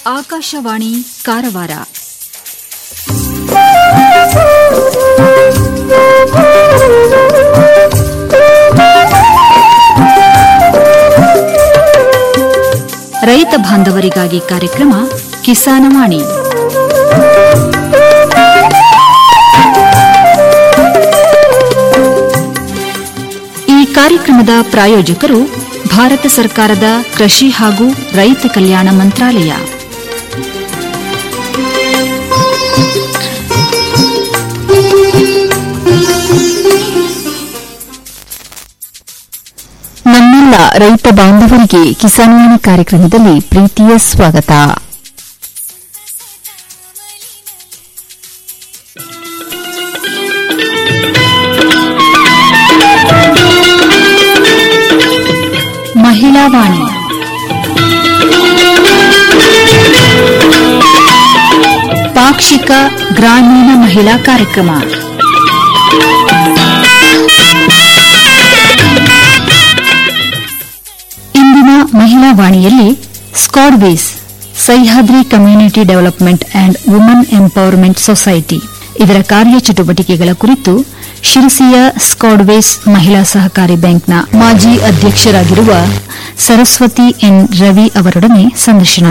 ಆಕಾಶವಾಣಿ ಕಾರವಾರ ರೈತ ಬಾಂಧವರಿಗಾಗಿ ಕಾರ್ಯಕ್ರಮ ಕಿಸಾನವಾಣಿ ಈ ಕಾರ್ಯಕ್ರಮದ ಪ್ರಾಯೋಜಕರು ಭಾರತ ಸರ್ಕಾರದ ಕೃಷಿ ಹಾಗೂ ರೈತ ಕಲ್ಯಾಣ ಮಂತ್ರಾಲಯ ನಮ್ಮೆಲ್ಲ ರೈತ ಬಾಂಧವರಿಗೆ ಕಿಸಾನ್ವಾಣಿ ಕಾರ್ಯಕ್ರಮದಲ್ಲಿ ಪ್ರೀತಿಯ ಸ್ವಾಗತ ಮಹಿಳಾ ವಾಣಿ ಪಾಕ್ಷಿಕ ಗ್ರಾಮೀಣ ಮಹಿಳಾ ಕಾರ್ಯಕ್ರಮ ಇಂದಿನ ಮಹಿಳಾ ವಾಣಿಯಲ್ಲಿ Scodwes Sahyadri community development and woman empowerment society ಇದರ ಕಾರ್ಯಚಟುವಟಿಕೆಗಳ ಕುರಿತು ಶಿರಸಿಯ ಸ್ಕಾಡ್ವೇಸ್ ಮಹಿಳಾ ಸಹಕಾರಿ ಬ್ಯಾಂಕ್ನ ಮಾಜಿ ಅಧ್ಯಕ್ಷರಾಗಿರುವ ಸರಸ್ವತಿ ಎನ್ ರವಿ ಅವರೊಡನೆ ಸಂದರ್ಶನ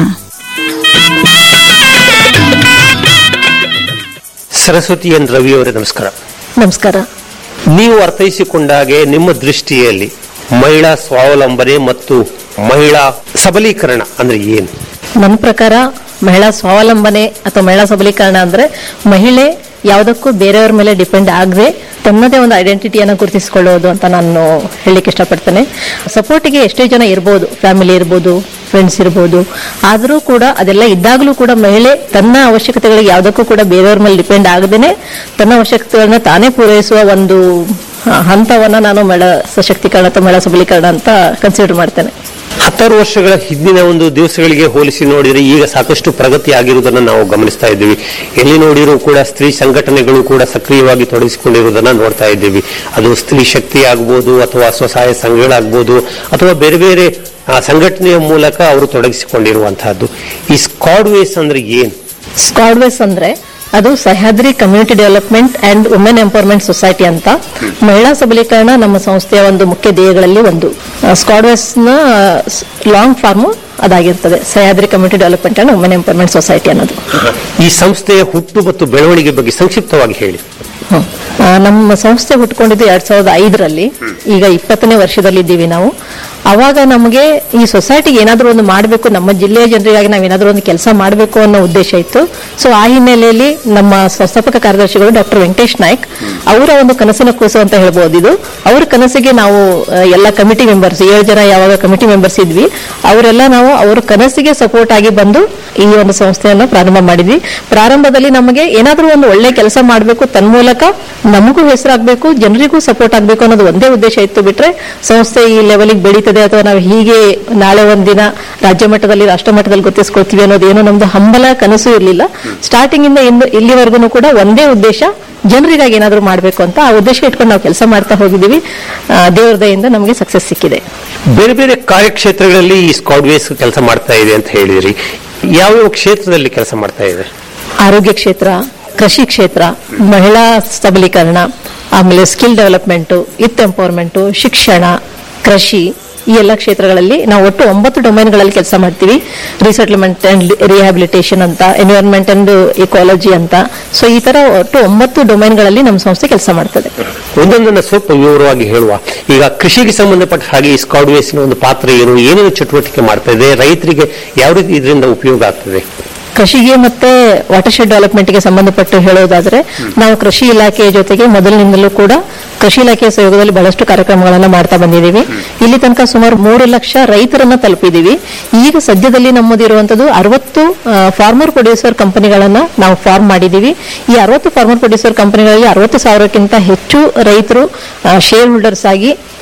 ಸರಸ್ವತಿ ಎನ್ ರವಿ ಅವರೇ ನಮಸ್ಕಾರ ನಮಸ್ಕಾರ ನೀವು ಅರ್ಥೈಸಿಕೊಂಡಾಗೆ ನಿಮ್ಮ ದೃಷ್ಟಿಯಲ್ಲಿ ಮಹಿಳಾ ಸ್ವಾವಲಂಬನೆ ಮತ್ತು ಮಹಿಳಾ ಸಬಲೀಕರಣ ಅಂದ್ರೆ ಏನು ನನ್ನ ಪ್ರಕಾರ ಮಹಿಳಾ ಸ್ವಾವಲಂಬನೆ ಅಥವಾ ಮಹಿಳಾ ಸಬಲೀಕರಣ ಅಂದ್ರೆ ಮಹಿಳೆ ಯಾವುದಕ್ಕೂ ಬೇರೆಯವ್ರ ಮೇಲೆ ಡಿಪೆಂಡ್ ಆಗದೆ ತನ್ನದೇ ಒಂದು ಐಡೆಂಟಿಟಿಯನ್ನು ಗುರುತಿಸಿಕೊಳ್ಳೋದು ಅಂತ ನಾನು ಹೇಳಲಿಕ್ಕೆ ಇಷ್ಟಪಡ್ತೇನೆ ಸಪೋರ್ಟಿಗೆ ಎಷ್ಟೇ ಜನ ಇರ್ಬೋದು ಫ್ಯಾಮಿಲಿ ಇರ್ಬೋದು ಫ್ರೆಂಡ್ಸ್ ಇರ್ಬೋದು ಆದರೂ ಕೂಡ ಅದೆಲ್ಲ ಇದ್ದಾಗಲೂ ಕೂಡ ಮಹಿಳೆ ತನ್ನ ಅವಶ್ಯಕತೆಗಳಿಗೆ ಯಾವುದಕ್ಕೂ ಕೂಡ ಬೇರೆಯವ್ರ ಮೇಲೆ ಡಿಪೆಂಡ್ ಆಗದೇನೆ ತನ್ನ ಅವಶ್ಯಕತೆಗಳನ್ನ ತಾನೇ ಪೂರೈಸುವ ಒಂದು ಆ, ಹಂತವನ್ನ ನಾನು ಮಹಿಳಾ ಸಶಕ್ತೀಕರಣ ಅಥವಾ ಮಹಿಳಾ ಸಬಲೀಕರಣ ಅಂತ ಕನ್ಸಿಡರ್ ಮಾಡ್ತೇನೆ ಹತ್ತಾರು ವರ್ಷಗಳ ಹಿಂದಿನ ಒಂದು ದಿವಸಗಳಿಗೆ ಹೋಲಿಸಿ ನೋಡಿದರೆ ಈಗ ಸಾಕಷ್ಟು ಪ್ರಗತಿ ಆಗಿರುವುದನ್ನು ನಾವು ಗಮನಿಸ್ತಾ ಇದ್ದೀವಿ ಎಲ್ಲಿ ನೋಡಿರೂ ಕೂಡ ಸ್ತ್ರೀ ಸಂಘಟನೆಗಳು ಕೂಡ ಸಕ್ರಿಯವಾಗಿ ತೊಡಗಿಸಿಕೊಂಡಿರುವುದನ್ನು ನೋಡ್ತಾ ಇದ್ದೀವಿ ಅದು ಸ್ತ್ರೀ ಶಕ್ತಿ ಆಗ್ಬೋದು ಅಥವಾ ಸ್ವಸಹಾಯ ಸಂಘಗಳಾಗ್ಬೋದು ಅಥವಾ ಬೇರೆ ಬೇರೆ ಆ, ಸಂಘಟನೆಯ ಮೂಲಕ ಅವರು ತೊಡಗಿಸಿಕೊಂಡಿರುವಂತಹದ್ದು ಈ ಸ್ಕಾಡ್ವೇಸ್ ಅಂದ್ರೆ ಏನು ಸ್ಕಾಡ್ವೇಸ್ ಅಂದ್ರೆ ಅದು Sahyadri community development and women empowerment society ಅಂತ ಮಹಿಳಾ ಸಬಲೀಕರಣ ನಮ್ಮ ಸಂಸ್ಥೆಯ ಒಂದು ಮುಖ್ಯ ಧ್ಯೇಯಗಳಲ್ಲಿ ಒಂದು ಸ್ಕಾಡ್ವೇಸ್ ನ ಲಾಂಗ್ ಫಾರ್ಮ್ ಅದಾಗಿರ್ತದೆ Sahyadri community development and women empowerment society ಅನ್ನೋದು ಈ ಸಂಸ್ಥೆಯ ಹುಟ್ಟು ಮತ್ತು ಬೆಳವಣಿಗೆ ಬಗ್ಗೆ ಸಂಕ್ಷಿಪ್ತವಾಗಿ ಹೇಳಿ ಹ್ಮ್. ಆ, ನಮ್ಮ ಸಂಸ್ಥೆ ಹುಟ್ಕೊಂಡಿದ್ದು ಎರಡ್ ಸಾವಿರದ ಐದರಲ್ಲಿ ಈಗ ಇಪ್ಪತ್ತನೇ ವರ್ಷದಲ್ಲಿದ್ದೀವಿ ನಾವು ಅವಾಗ ನಮಗೆ ಈ ಸೊಸೈಟಿಗೆ ಏನಾದರೂ ಒಂದು ಮಾಡಬೇಕು ನಮ್ಮ ಜಿಲ್ಲೆಯ ಜನರಿಗಾಗಿ ನಾವು ಏನಾದರೂ ಒಂದು ಕೆಲಸ ಮಾಡಬೇಕು ಅನ್ನೋ ಉದ್ದೇಶ ಇತ್ತು ಸೊ ಆ ಹಿನ್ನೆಲೆಯಲ್ಲಿ ನಮ್ಮ ಸಂಸ್ಥಾಪಕ ಕಾರ್ಯದರ್ಶಿಗಳು ಡಾಕ್ಟರ್ ವೆಂಕಟೇಶ್ ನಾಯ್ಕ್ ಅವರ ಒಂದು ಕನಸಿನ ಕೂಸು ಅಂತ ಹೇಳ್ಬೋದು ಇದು ಅವ್ರ ಕನಸಿಗೆ ನಾವು ಆ, ಎಲ್ಲ ಕಮಿಟಿ ಮೆಂಬರ್ಸ್ ಏಳು ಜನ ಯಾವಾಗ ಕಮಿಟಿ ಮೆಂಬರ್ಸ್ ಇದ್ವಿ ಅವರೆಲ್ಲ ನಾವು ಅವ್ರ ಕನಸಿಗೆ ಸಪೋರ್ಟ್ ಆಗಿ ಬಂದು ಈ ಒಂದು ಸಂಸ್ಥೆಯನ್ನು ಪ್ರಾರಂಭ ಮಾಡಿದ್ವಿ ಪ್ರಾರಂಭದಲ್ಲಿ ನಮಗೆ ಏನಾದರೂ ಒಂದು ಒಳ್ಳೆ ಕೆಲಸ ಮಾಡಬೇಕು ತನ್ಮೂಲಕ ನಮಗೂ ಹೆಸರಾಗಬೇಕು ಜನರಿಗೂ ಸಪೋರ್ಟ್ ಆಗಬೇಕು ಅನ್ನೋದು ಒಂದೇ ಉದ್ದೇಶ ಇತ್ತು ಬಿಟ್ರೆ ಸಂಸ್ಥೆ ಈ ಲೆವೆಲಿಗೆ ಬೆಳೀತದೆ ಅಥವಾ ನಾವು ಹೀಗೆ ನಾಳೆ ಒಂದಿನ ರಾಜ್ಯ ಮಟ್ಟದಲ್ಲಿ ರಾಷ್ಟ್ರ ಮಟ್ಟದಲ್ಲಿ ಗೊತ್ತಿಸ್ಕೊಳ್ತೀವಿ ಅನ್ನೋದೇನು ನಮ್ದು ಹಂಬಲ ಕನಸು ಇರಲಿಲ್ಲ ಸ್ಟಾರ್ಟಿಂಗ್ ಇಂದ ಇಂದು ಇಲ್ಲಿವರೆಗೂ ಕೂಡ ಒಂದೇ ಉದ್ದೇಶ ಜನರಿಗಾಗಿ ಏನಾದರೂ ಮಾಡಬೇಕು ಅಂತ ಆ ಉದ್ದೇಶ ಇಟ್ಕೊಂಡು ನಾವು ಕೆಲಸ ಮಾಡ್ತಾ ಹೋಗಿದ್ದೀವಿ ಆ, ದೇವ್ರ ದಯಿಂದ ನಮಗೆ ಸಕ್ಸಸ್ ಸಿಕ್ಕಿದೆ ಬೇರೆ ಬೇರೆ ಕಾರ್ಯಕ್ಷೇತ್ರಗಳಲ್ಲಿ ಈ ಸ್ಕಾಡ್ವೇಸ್ ಕೆಲಸ ಮಾಡ್ತಾ ಇದೆ ಅಂತ ಹೇಳಿದ್ರಿ ಯಾವ್ಯಾವ ಕ್ಷೇತ್ರದಲ್ಲಿ ಕೆಲಸ ಮಾಡ್ತಾ ಇದೆ ಆರೋಗ್ಯ ಕ್ಷೇತ್ರ ಕೃಷಿ ಕ್ಷೇತ್ರ ಮಹಿಳಾ ಸಬಲೀಕರಣ ಆಮೇಲೆ ಸ್ಕಿಲ್ ಡೆವಲಪ್ಮೆಂಟು ಇತ್ ಎಂಪವರ್ಮೆಂಟು ಶಿಕ್ಷಣ ಕೃಷಿ ಈ ಎಲ್ಲ ಕ್ಷೇತ್ರಗಳಲ್ಲಿ ನಾವು ಒಟ್ಟು ಒಂಬತ್ತು ಡೊಮೈನ್ಗಳಲ್ಲಿ ಕೆಲಸ ಮಾಡ್ತೀವಿ ರೀಸೆಟ್ಲ್ಮೆಂಟ್ ಅಂಡ್ ರಿಹ್ಯಾಬಿಲಿಟೇಷನ್ ಅಂತ ಎನ್ವಿರಾನ್ಮೆಂಟ್ ಅಂಡ್ ಇಕಾಲಜಿ ಅಂತ ಸೊ ಈ ತರ ಒಟ್ಟು ಒಂಬತ್ತು ಡೊಮೈನ್ಗಳಲ್ಲಿ ನಮ್ಮ ಸಂಸ್ಥೆ ಕೆಲಸ ಮಾಡ್ತದೆ ಒಂದೊಂದನ್ನು ಸ್ವಲ್ಪ ವಿವರವಾಗಿ ಹೇಳುವ ಈಗ ಕೃಷಿಗೆ ಸಂಬಂಧಪಟ್ಟ ಹಾಗೆ ಈ ಸ್ಕಾಡ್ವೇಸ್ನ ಒಂದು ಪಾತ್ರ ಏನು ಏನೇನು ಚಟುವಟಿಕೆ ಮಾಡ್ತಾ ಇದೆ ರೈತರಿಗೆ ಯಾವ ರೀತಿ ಇದರಿಂದ ಉಪಯೋಗ ಆಗ್ತದೆ ಕೃಷಿಗೆ ಮತ್ತೆ ವಾಟರ್ ಶೆಡ್ ಡೆವಲಪ್ಮೆಂಟ್ಗೆ ಸಂಬಂಧಪಟ್ಟು ಹೇಳೋದಾದ್ರೆ ನಾವು ಕೃಷಿ ಇಲಾಖೆಯ ಜೊತೆಗೆ ಮೊದಲಿನಿಂದಲೂ ಕೂಡ ಕೃಷಿ ಇಲಾಖೆಯ ಸಹಯೋಗದಲ್ಲಿ ಬಹಳಷ್ಟು ಕಾರ್ಯಕ್ರಮಗಳನ್ನ ಮಾಡ್ತಾ ಬಂದಿದ್ದೀವಿ ಇಲ್ಲಿ ತನಕ ಸುಮಾರು ಮೂರು ಲಕ್ಷ ರೈತರನ್ನ ತಲುಪಿದ್ದೀವಿ ಈಗ ಸದ್ಯದಲ್ಲಿ ನಮ್ಮದಿರುವಂತದ್ದು ಅರವತ್ತು ಫಾರ್ಮರ್ ಪ್ರೊಡ್ಯೂಸರ್ ಕಂಪನಿಗಳನ್ನ ನಾವು ಫಾರ್ಮ್ ಮಾಡಿದ್ದೀವಿ ಈ ಅರವತ್ತು ಫಾರ್ಮರ್ ಪ್ರೊಡ್ಯೂಸರ್ ಕಂಪನಿಗಳಲ್ಲಿ ಅರವತ್ತು ಸಾವಿರಕ್ಕಿಂತ ಹೆಚ್ಚು ರೈತರು ಶೇರ್ ಹೋಲ್ಡರ್ಸ್ ಆಗಿ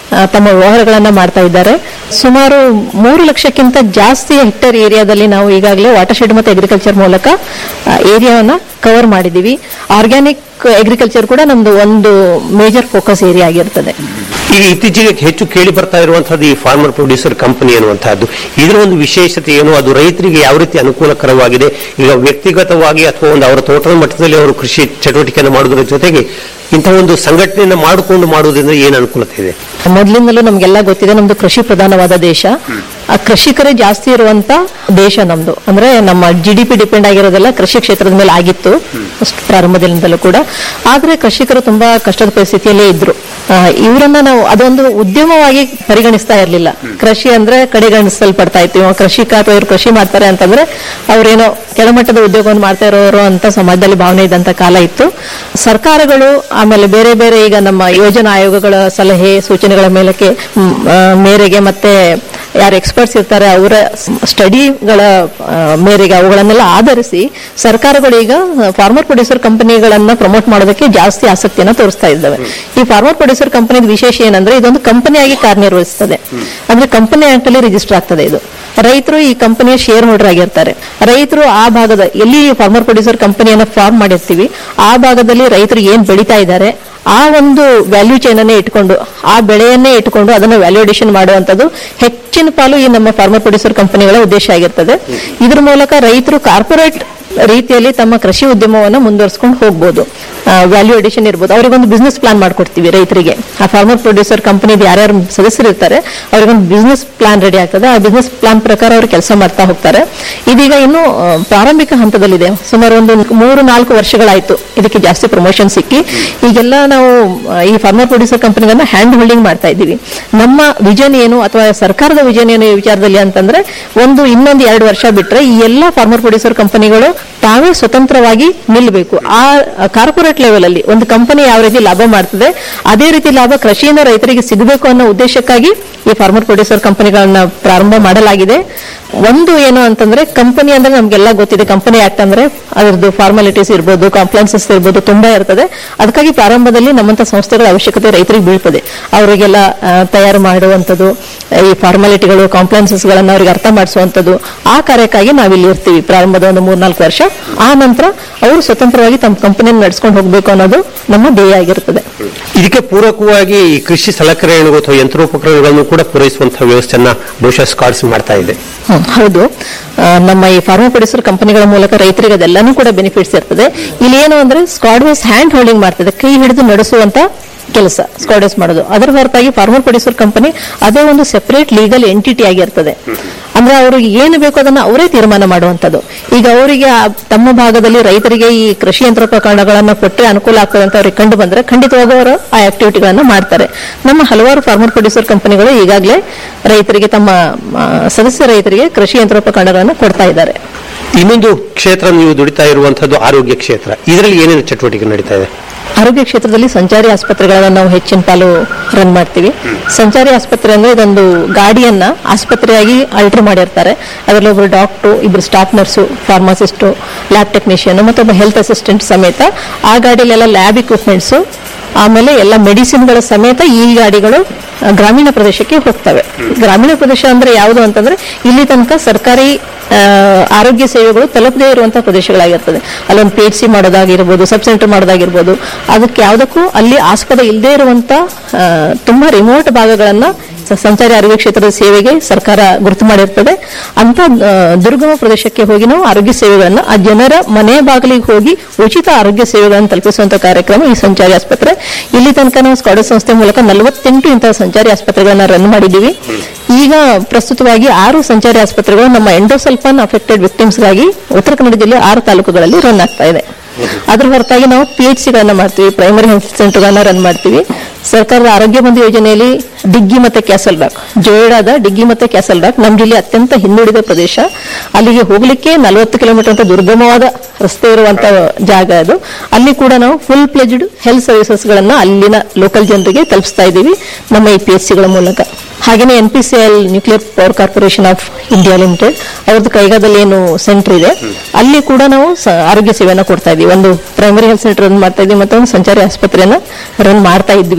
ಆ, ತಮ್ಮ ವ್ಯವಹಾರಗಳನ್ನ ಮಾಡ್ತಾ ಇದ್ದಾರೆ ಸುಮಾರು ಮೂರು ಲಕ್ಷಕ್ಕಿಂತ ಜಾಸ್ತಿ ಹೆಕ್ಟೇರ್ ಏರಿಯಾದಲ್ಲಿ ನಾವು ಈಗಾಗಲೇ ವಾಟರ್ ಶೆಡ್ ಮತ್ತು ಅಗ್ರಿಕಲ್ಚರ್ ಮೂಲಕ ಏರಿಯಾವನ್ನ ಕವರ್ ಮಾಡಿದೀವಿ ಆರ್ಗ್ಯಾನಿಕ್ ಅಗ್ರಿಕಲ್ಚರ್ ಕೂಡ ನಮ್ದು ಒಂದು ಮೇಜರ್ ಫೋಕಸ್ ಏರಿಯಾ ಆಗಿರ್ತದೆ ಈಗ ಇತ್ತೀಚೆಗೆ ಹೆಚ್ಚು ಕೇಳಿ ಬರ್ತಾ ಇರುವಂತಹದ್ದು ಈ ಫಾರ್ಮರ್ ಪ್ರೊಡ್ಯೂಸರ್ ಕಂಪನಿ ಅನ್ನುವಂತಹದ್ದು ಇದರ ಒಂದು ವಿಶೇಷತೆ ಏನು ಅದು ರೈತರಿಗೆ ಯಾವ ರೀತಿ ಅನುಕೂಲಕರವಾಗಿದೆ ಈಗ ವ್ಯಕ್ತಿಗತವಾಗಿ ಅಥವಾ ಒಂದು ಅವರ ತೋಟದ ಮಟ್ಟದಲ್ಲಿ ಅವರು ಕೃಷಿ ಚಟುವಟಿಕೆಯನ್ನು ಮಾಡುವುದರ ಜೊತೆಗೆ ಇಂತಹ ಒಂದು ಸಂಘಟನೆಯನ್ನು ಮಾಡಿಕೊಂಡು ಮಾಡುವುದರಿಂದ ಏನು ಅನುಕೂಲತೆ ಇದೆ ಮೊದಲಿಂದಲೂ ನಮ್ಗೆಲ್ಲ ಗೊತ್ತಿದೆ ನಮ್ದು ಕೃಷಿ ಪ್ರಧಾನವಾದ ದೇಶ ಆ ಕೃಷಿಕರೇ ಜಾಸ್ತಿ ಇರುವಂತ ದೇಶ ನಮ್ದು ಅಂದ್ರೆ ನಮ್ಮ ಜಿ ಡಿ ಪಿ ಡಿಪೆಂಡ್ ಆಗಿರೋದೆಲ್ಲ ಕೃಷಿ ಕ್ಷೇತ್ರದ ಮೇಲೆ ಆಗಿತ್ತು ಅಷ್ಟು ಪ್ರಾರಂಭದಿಂದಲೂ ಕೂಡ ಆದ್ರೆ ಕೃಷಿಕರು ತುಂಬಾ ಕಷ್ಟದ ಪರಿಸ್ಥಿತಿಯಲ್ಲೇ ಇದ್ರು ಆ, ಇವರನ್ನ ನಾವು ಅದೊಂದು ಉದ್ಯಮವಾಗಿ ಪರಿಗಣಿಸ್ತಾ ಇರಲಿಲ್ಲ ಕೃಷಿ ಅಂದ್ರೆ ಕಡೆಗಣಿಸಲ್ಪಡ್ತಾ ಇತ್ತು ಇವ ಕೃಷಿಕ ಅಥವಾ ಇವ್ರು ಕೃಷಿ ಮಾಡ್ತಾರೆ ಅಂತಂದ್ರೆ ಅವ್ರೇನೋ ಕೆಳಮಟ್ಟದ ಉದ್ಯೋಗವನ್ನು ಮಾಡ್ತಾ ಇರೋರು ಅಂತ ಸಮಾಜದಲ್ಲಿ ಭಾವನೆ ಇದ್ದಂತ ಕಾಲ ಇತ್ತು ಸರ್ಕಾರಗಳು ಆಮೇಲೆ ಬೇರೆ ಬೇರೆ ಈಗ ನಮ್ಮ ಯೋಜನಾ ಆಯೋಗಗಳ ಸಲಹೆ ಸೂಚನೆಗಳ ಮೇಲಕ್ಕೆ ಮ್, ಆ, ಮೇರೆಗೆ ಮತ್ತೆ ಯಾರು ಎಕ್ಸ್ಪರ್ಟ್ಸ್ ಇರ್ತಾರೆ ಅವರ ಸ್ಟಡಿಗಳ ಮೇರೆಗೆ ಅವುಗಳನ್ನೆಲ್ಲ ಆಧರಿಸಿ ಸರ್ಕಾರಗಳು ಈಗ ಫಾರ್ಮರ್ ಪ್ರೊಡ್ಯೂಸರ್ ಕಂಪನಿಗಳನ್ನ ಪ್ರಮೋಟ್ ಮಾಡೋದಕ್ಕೆ ಜಾಸ್ತಿ ಆಸಕ್ತಿಯನ್ನ ತೋರಿಸ್ತಾ ಇದ್ದಾವೆ ಈ ಫಾರ್ಮರ್ ಪ್ರೊಡ್ಯೂಸರ್ ಕಂಪನಿ ವಿಶೇಷ ಏನಂದ್ರೆ ಇದೊಂದು ಕಂಪನಿಯಾಗಿ ಕಾರ್ಯನಿರ್ವಹಿಸ್ತದೆ ಅಂದ್ರೆ ಕಂಪನಿ ಆಕ್ಟ್ ಅಲ್ಲಿ ರಿಜಿಸ್ಟರ್ ಆಗ್ತದೆ ಇದು ರೈತರು ಈ ಕಂಪನಿಯ ಶೇರ್ ಹೋಲ್ಡರ್ ಆಗಿರ್ತಾರೆ ರೈತರು ಆ ಭಾಗದ ಎಲ್ಲಿ ಫಾರ್ಮರ್ ಪ್ರೊಡ್ಯೂಸರ್ ಕಂಪನಿಯನ್ನ ಫಾರ್ಮ್ ಮಾಡಿರ್ತೀವಿ ಆ ಭಾಗದಲ್ಲಿ ರೈತರು ಏನ್ ಬೆಳೀತಾ ಇದ್ದಾರೆ ಆ ಒಂದು ವ್ಯಾಲ್ಯೂ ಚೈನ್ ಅನ್ನೇ ಇಟ್ಕೊಂಡು ಆ ಬೆಳೆಯನ್ನೇ ಇಟ್ಕೊಂಡು ಅದನ್ನು ವ್ಯಾಲ್ಯೂಡೇಷನ್ ಮಾಡುವಂತದ್ದು ಹೆಚ್ಚಿನ ಪಾಲು ಈ ನಮ್ಮ ಫಾರ್ಮರ್ ಪ್ರೊಡ್ಯೂಸರ್ ಕಂಪನಿಗಳ ಉದ್ದೇಶ ಆಗಿರ್ತದೆ ಇದ್ರ ಮೂಲಕ ರೈತರು ಕಾರ್ಪೊರೇಟ್ ರೀತಿಯಲ್ಲಿ ತಮ್ಮ ಕೃಷಿ ಉದ್ಯಮವನ್ನು ಮುಂದುವರಿಸಿಕೊಂಡು ಹೋಗ್ಬೋದು ವ್ಯಾಲ್ಯೂ ಅಡಿಷನ್ ಇರ್ಬೋದು ಅವರಿಗೊಂದು ಬಿಸ್ನೆಸ್ ಪ್ಲಾನ್ ಮಾಡ್ಕೊಡ್ತೀವಿ ರೈತರಿಗೆ ಆ ಫಾರ್ಮರ್ ಪ್ರೊಡ್ಯೂಸರ್ ಕಂಪನಿದ ಯಾರ್ಯಾರು ಸದಸ್ಯರು ಇರ್ತಾರೆ ಅವರಿಗೊಂದು ಬಿಸ್ನೆಸ್ ಪ್ಲಾನ್ ರೆಡಿ ಆಗ್ತದೆ ಆ ಬಿಸ್ನೆಸ್ ಪ್ಲಾನ್ ಪ್ರಕಾರ ಅವರು ಕೆಲಸ ಮಾಡ್ತಾ ಹೋಗ್ತಾರೆ ಇದೀಗ ಇನ್ನು ಆ, ಪ್ರಾರಂಭಿಕ ಹಂತದಲ್ಲಿದೆ ಸುಮಾರು ಒಂದು ಮೂರು ನಾಲ್ಕು ವರ್ಷಗಳಾಯ್ತು ಇದಕ್ಕೆ ಜಾಸ್ತಿ ಪ್ರಮೋಷನ್ ಸಿಕ್ಕಿ ಈಗೆಲ್ಲ ನಾವು ಆ, ಈ ಫಾರ್ಮರ್ ಪ್ರೊಡ್ಯೂಸರ್ ಕಂಪನಿಗಳನ್ನ ಹ್ಯಾಂಡ್ ಹೋಲ್ಡಿಂಗ್ ಮಾಡ್ತಾ ಇದ್ದೀವಿ ನಮ್ಮ ವಿಷನ್ ಏನು ಅಥವಾ ಸರ್ಕಾರದ ವಿಷನ್ ಏನು ಈ ವಿಚಾರದಲ್ಲಿ ಅಂತಂದ್ರೆ ಒಂದು ಇನ್ನೊಂದು ಎರಡು ವರ್ಷ ಬಿಟ್ರೆ ಈ ಎಲ್ಲ ಫಾರ್ಮರ್ ಪ್ರೊಡ್ಯೂಸರ್ ಕಂಪನಿಗಳು ತಾವೇ ಸ್ವತಂತ್ರವಾಗಿ ನಿಲ್ಲಬೇಕು ಆ ಕಾರ್ಪೊರೇಟ್ ಲೆವೆಲ್ ಅಲ್ಲಿ ಒಂದು ಕಂಪನಿ ಯಾವ ರೀತಿ ಲಾಭ ಮಾಡ್ತದೆ ಅದೇ ರೀತಿ ಲಾಭ ಕೃಷಿಯಿಂದ ರೈತರಿಗೆ ಸಿಗಬೇಕು ಅನ್ನೋ ಉದ್ದೇಶಕ್ಕಾಗಿ ಈ ಫಾರ್ಮರ್ ಪ್ರೊಡ್ಯೂಸರ್ ಕಂಪನಿಗಳನ್ನ ಪ್ರಾರಂಭ ಮಾಡಲಾಗಿದೆ ಒಂದು ಏನು ಅಂತಂದ್ರೆ ಕಂಪನಿ ಅಂದ್ರೆ ನಮ್ಗೆಲ್ಲ ಗೊತ್ತಿದೆ ಕಂಪನಿ ಆಕ್ಟ್ ಅಂದ್ರೆ ಅದರದ್ದು ಫಾರ್ಮಾಲಿಟೀಸ್ ಇರ್ಬೋದು ಕಾಂಪ್ಲೈನ್ಸಸ್ ಇರ್ಬೋದು ತುಂಬಾ ಇರ್ತದೆ ಅದಕ್ಕಾಗಿ ಪ್ರಾರಂಭದಲ್ಲಿ ನಮ್ಮಂತ ಸಂಸ್ಥೆಗಳ ಅವಶ್ಯಕತೆ ರೈತರಿಗೆ ಬೀಳ್ತದೆ ಅವರಿಗೆಲ್ಲ ಆ, ತಯಾರು ಮಾಡುವಂಥದ್ದು ಈ ಫಾರ್ಮಾಲಿಟಿಗಳು ಕಾಂಪ್ಲೈನ್ಸಸ್ ಗಳನ್ನ ಅವ್ರಿಗೆ ಅರ್ಥ ಮಾಡಿಸುವಂಥದ್ದು ಆ ಕಾರ್ಯಕ್ಕಾಗಿ ನಾವಿಲ್ಲಿ ಇರ್ತೀವಿ ಪ್ರಾರಂಭದ ಒಂದು ಮೂರ್ನಾಲ್ಕು ವರ್ಷ ಆ ನಂತರ ಅವರು ಸ್ವತಂತ್ರವಾಗಿ ತಮ್ಮ ಕಂಪನಿಯನ್ನು ನಡೆಸ್ಕೊಂಡು ಹೋಗ್ಬೇಕು ಅನ್ನೋದು ನಮ್ಮ ಧ್ಯೇಯ ಆಗಿರ್ತದೆ ಇದಕ್ಕೆ ಪೂರಕವಾಗಿ ಈ ಕೃಷಿ ಸಲಕರಣೆಗಳು ಅಥವಾ ಯಂತ್ರೋಪಕರಣಗಳನ್ನು ಕೂಡ ಪೂರೈಸುವಂತಹ ವ್ಯವಸ್ಥೆಯನ್ನ ಬಹುಶಃ ಸ್ಕಾಟ್ಸ್ ಮಾಡ್ತಾ ಇದೆ ಹ್ಮ್, ಹೌದು ಆ, ನಮ್ಮ ಈ ಫಾರ್ಮರ್ ಪ್ರೊಡ್ಯೂಸರ್ ಕಂಪನಿಗಳ ಮೂಲಕ ರೈತರಿಗೆ ಅದೆಲ್ಲಾನು ಕೂಡ ಬೆನಿಫಿಟ್ಸ್ ಇರ್ತದೆ ಇಲ್ಲಿ ಏನು ಅಂದ್ರೆ ಸ್ಕಾಡ್ವೈಸ್ ಹ್ಯಾಂಡ್ ಹೋಲ್ಡಿಂಗ್ ಮಾಡ್ತದೆ ಕೈ ಹಿಡಿದು ನಡೆಸುವಂತ ಕೆಲಸ ಸ್ಕಾಡಸ್ ಮಾಡೋದು ಅದರ ಹೊರತಾಗಿ ಫಾರ್ಮರ್ ಪ್ರೊಡ್ಯೂಸರ್ ಕಂಪನಿ ಅದೇ ಒಂದು ಸೆಪರೇಟ್ ಲೀಗಲ್ ಎಂಟಿಟಿ ಆಗಿರ್ತದೆ ಅಂದ್ರೆ ಅವ್ರಿಗೆ ಏನು ಬೇಕು ಅದನ್ನ ಅವರೇ ತೀರ್ಮಾನ ಮಾಡುವಂತದ್ದು ಈಗ ಅವರಿಗೆ ಆ ತಮ್ಮ ಭಾಗದಲ್ಲಿ ರೈತರಿಗೆ ಈ ಕೃಷಿ ಯಂತ್ರೋಪಕರಣಗಳನ್ನ ಕೊಟ್ಟರೆ ಅನುಕೂಲ ಆಗ್ತದೆ ಅಂತ ಅವ್ರಿಗೆ ಕಂಡು ಬಂದ್ರೆ ಖಂಡಿತವಾಗೂ ಅವರು ಆ ಆಕ್ಟಿವಿಟಿಗಳನ್ನ ಮಾಡ್ತಾರೆ ನಮ್ಮ ಹಲವಾರು ಫಾರ್ಮರ್ ಪ್ರೊಡ್ಯೂಸರ್ ಕಂಪನಿಗಳು ಈಗಾಗಲೇ ರೈತರಿಗೆ ತಮ್ಮ ಆ, ಸದಸ್ಯ ರೈತರಿಗೆ ಕೃಷಿ ಯಂತ್ರೋಪಕರಣಗಳನ್ನ ಕೊಡ್ತಾ ಇದ್ದಾರೆ ಇನ್ನೊಂದು ಕ್ಷೇತ್ರ ನೀವು ದುಡಿತಾ ಇರುವಂತಹದ್ದು ಆರೋಗ್ಯ ಕ್ಷೇತ್ರ ಇದರಲ್ಲಿ ಏನೇನು ಚಟುವಟಿಕೆ ನಡೀತಾ ಇದೆ ಆರೋಗ್ಯ ಕ್ಷೇತ್ರದಲ್ಲಿ ಸಂಚಾರಿ ಆಸ್ಪತ್ರೆಗಳನ್ನ ನಾವು ಹೆಚ್ಚಿನ ಪಾಲು ರನ್ ಮಾಡ್ತೀವಿ ಸಂಚಾರಿ ಆಸ್ಪತ್ರೆ ಅಂದ್ರೆ ಇದೊಂದು ಗಾಡಿಯನ್ನ ಆಸ್ಪತ್ರೆಯಾಗಿ ಅಲ್ಟರ್ ಮಾಡಿರ್ತಾರೆ ಅದರಲ್ಲಿ ಒಬ್ಬರು ಡಾಕ್ಟರ್ ಇಬ್ಬರು staff nurse pharmacist lab technician ಮತ್ತೊಬ್ಬ ಹೆಲ್ತ್ ಅಸಿಸ್ಟೆಂಟ್ ಸಮೇತ ಆ ಗಾಡಿಯಲ್ಲೆಲ್ಲ ಲ್ಯಾಬ್ ಇಕ್ವಿಪ್ಮೆಂಟ್ಸು ಆಮೇಲೆ ಎಲ್ಲ ಮೆಡಿಸಿನ್ಗಳ ಸಮೇತ ಈ ಗಾಡಿಗಳು ಆ, ಗ್ರಾಮೀಣ ಪ್ರದೇಶಕ್ಕೆ ಹೋಗ್ತವೆ ಗ್ರಾಮೀಣ ಪ್ರದೇಶ ಅಂದ್ರೆ ಯಾವುದು ಅಂತಂದ್ರೆ ಇಲ್ಲಿ ತನಕ ಸರ್ಕಾರಿ ಆ, ಆರೋಗ್ಯ ಸೇವೆಗಳು ತಲುಪದೇ ಇರುವಂತಹ ಪ್ರದೇಶಗಳಾಗಿರ್ತದೆ ಅಲ್ಲೊಂದು ಪಿ ಎಚ್ ಸಿ ಮಾಡೋದಾಗಿರ್ಬೋದು ಸಬ್ ಸೆಂಟರ್ ಮಾಡೋದಾಗಿರ್ಬೋದು ಅದಕ್ಕೆ ಯಾವುದಕ್ಕೂ ಅಲ್ಲಿ ಆಸ್ಪದ ಇಲ್ಲದೆ ಇರುವಂತ ಆ, ತುಂಬಾ ರಿಮೋಟ್ ಭಾಗಗಳನ್ನ ಸ- ಸಂಚಾರಿ ಆರೋಗ್ಯ ಕ್ಷೇತ್ರದ ಸೇವೆಗೆ ಸರ್ಕಾರ ಗುರುತು ಮಾಡಿರ್ತದೆ ಅಂತ ಆ, ದುರ್ಗಮ ಪ್ರದೇಶಕ್ಕೆ ಹೋಗಿ ನಾವು ಆರೋಗ್ಯ ಸೇವೆಗಳನ್ನ ಆ ಜನರ ಮನೆ ಬಾಗಿಲಿಗೆ ಹೋಗಿ ಉಚಿತ ಆರೋಗ್ಯ ಸೇವೆಗಳನ್ನು ತಲುಪಿಸುವಂತ ಕಾರ್ಯಕ್ರಮ ಈ ಸಂಚಾರಿ ಆಸ್ಪತ್ರೆ ಇಲ್ಲಿ ತನಕ ನಾವು ಸ್ಕಾಡ ಸಂಸ್ಥೆ ಮೂಲಕ ನಲವತ್ತೆಂಟು ಇಂತಹ ಸಂಚಾರಿ ಆಸ್ಪತ್ರೆಗಳನ್ನ ರನ್ ಮಾಡಿದ್ದೀವಿ ಈಗ ಪ್ರಸ್ತುತವಾಗಿ ಆರು ಸಂಚಾರಿ ಆಸ್ಪತ್ರೆಗಳು ನಮ್ಮ ಎಂಡೋಸಲ್ಫಾನ್ ಅಫೆಕ್ಟೆಡ್ ವಿಕ್ಟಿಮ್ಸ್ಗಾಗಿ ಉತ್ತರ ಕನ್ನಡ ಜಿಲ್ಲೆ ಆರು ತಾಲೂಕುಗಳಲ್ಲಿ ರನ್ ಆಗ್ತಾ ಇದೆ ಅದ್ರ ಹೊರತಾಗಿ ನಾವು ಪಿ ಎಚ್ ಸಿಗಳನ್ನ ಮಾಡ್ತೀವಿ ಪ್ರೈಮರಿ ಹೆಲ್ತ್ ಸೆಂಟರ್ಗಳನ್ನ ರನ್ ಮಾಡ್ತೀವಿ ಸರ್ಕಾರದ ಆರೋಗ್ಯ ಬಂಧು ಯೋಜನೆಯಲ್ಲಿ ಡಿಗ್ಗಿ ಮತ್ತೆ ಕ್ಯಾಸಲ್ ಡಾಕ್ ಜೋಯಿಡಾದ ಡಿಗ್ಗಿ ಮತ್ತೆ ಕ್ಯಾಸಲ್ ಡಾಕ್ ನಮ್ಮ ಜಿಲ್ಲೆ ಅತ್ಯಂತ ಹಿಂದುಳಿದ ಪ್ರದೇಶ ಅಲ್ಲಿಗೆ ಹೋಗ್ಲಿಕ್ಕೆ ನಲವತ್ತು ಕಿಲೋಮೀಟರ್ ಅಂತ ದುರ್ಗಮವಾದ ರಸ್ತೆ ಇರುವಂತ ಜಾಗ ಅದು ಅಲ್ಲಿ ಕೂಡ ನಾವು ಫುಲ್ ಪ್ಲೆಜ್ಡ್ ಹೆಲ್ತ್ ಸರ್ವಿಸಸ್ ಗಳನ್ನ ಅಲ್ಲಿನ ಲೋಕಲ್ ಜನರಿಗೆ ತಲುಪಿಸ್ತಾ ಇದ್ದೀವಿ ನಮ್ಮ ಈ ಪಿ ಎಚ್ ಸಿಗಳ ಮೂಲಕ ಹಾಗೇನೆ N P C L nuclear power corporation of India limited ಅವ್ರದ್ದು ಕೈಗಾದಲ್ಲಿ ಏನು ಸೆಂಟರ್ ಇದೆ ಅಲ್ಲಿ ಕೂಡ ನಾವು ಸ- ಆರೋಗ್ಯ ಸೇವೆಯನ್ನ ಕೊಡ್ತಾ ಇದೀವಿ ಒಂದು ಪ್ರೈಮರಿ ಹೆಲ್ತ್ ಸೆಂಟರ್ ರನ್ ಮಾಡ್ತಾ ಇದ್ವಿ ಮತ್ತೊಂದು ಸಂಚಾರಿ ಆಸ್ಪತ್ರೆಯನ್ನ ರನ್ ಮಾಡ್ತಾ ಇದ್ವಿ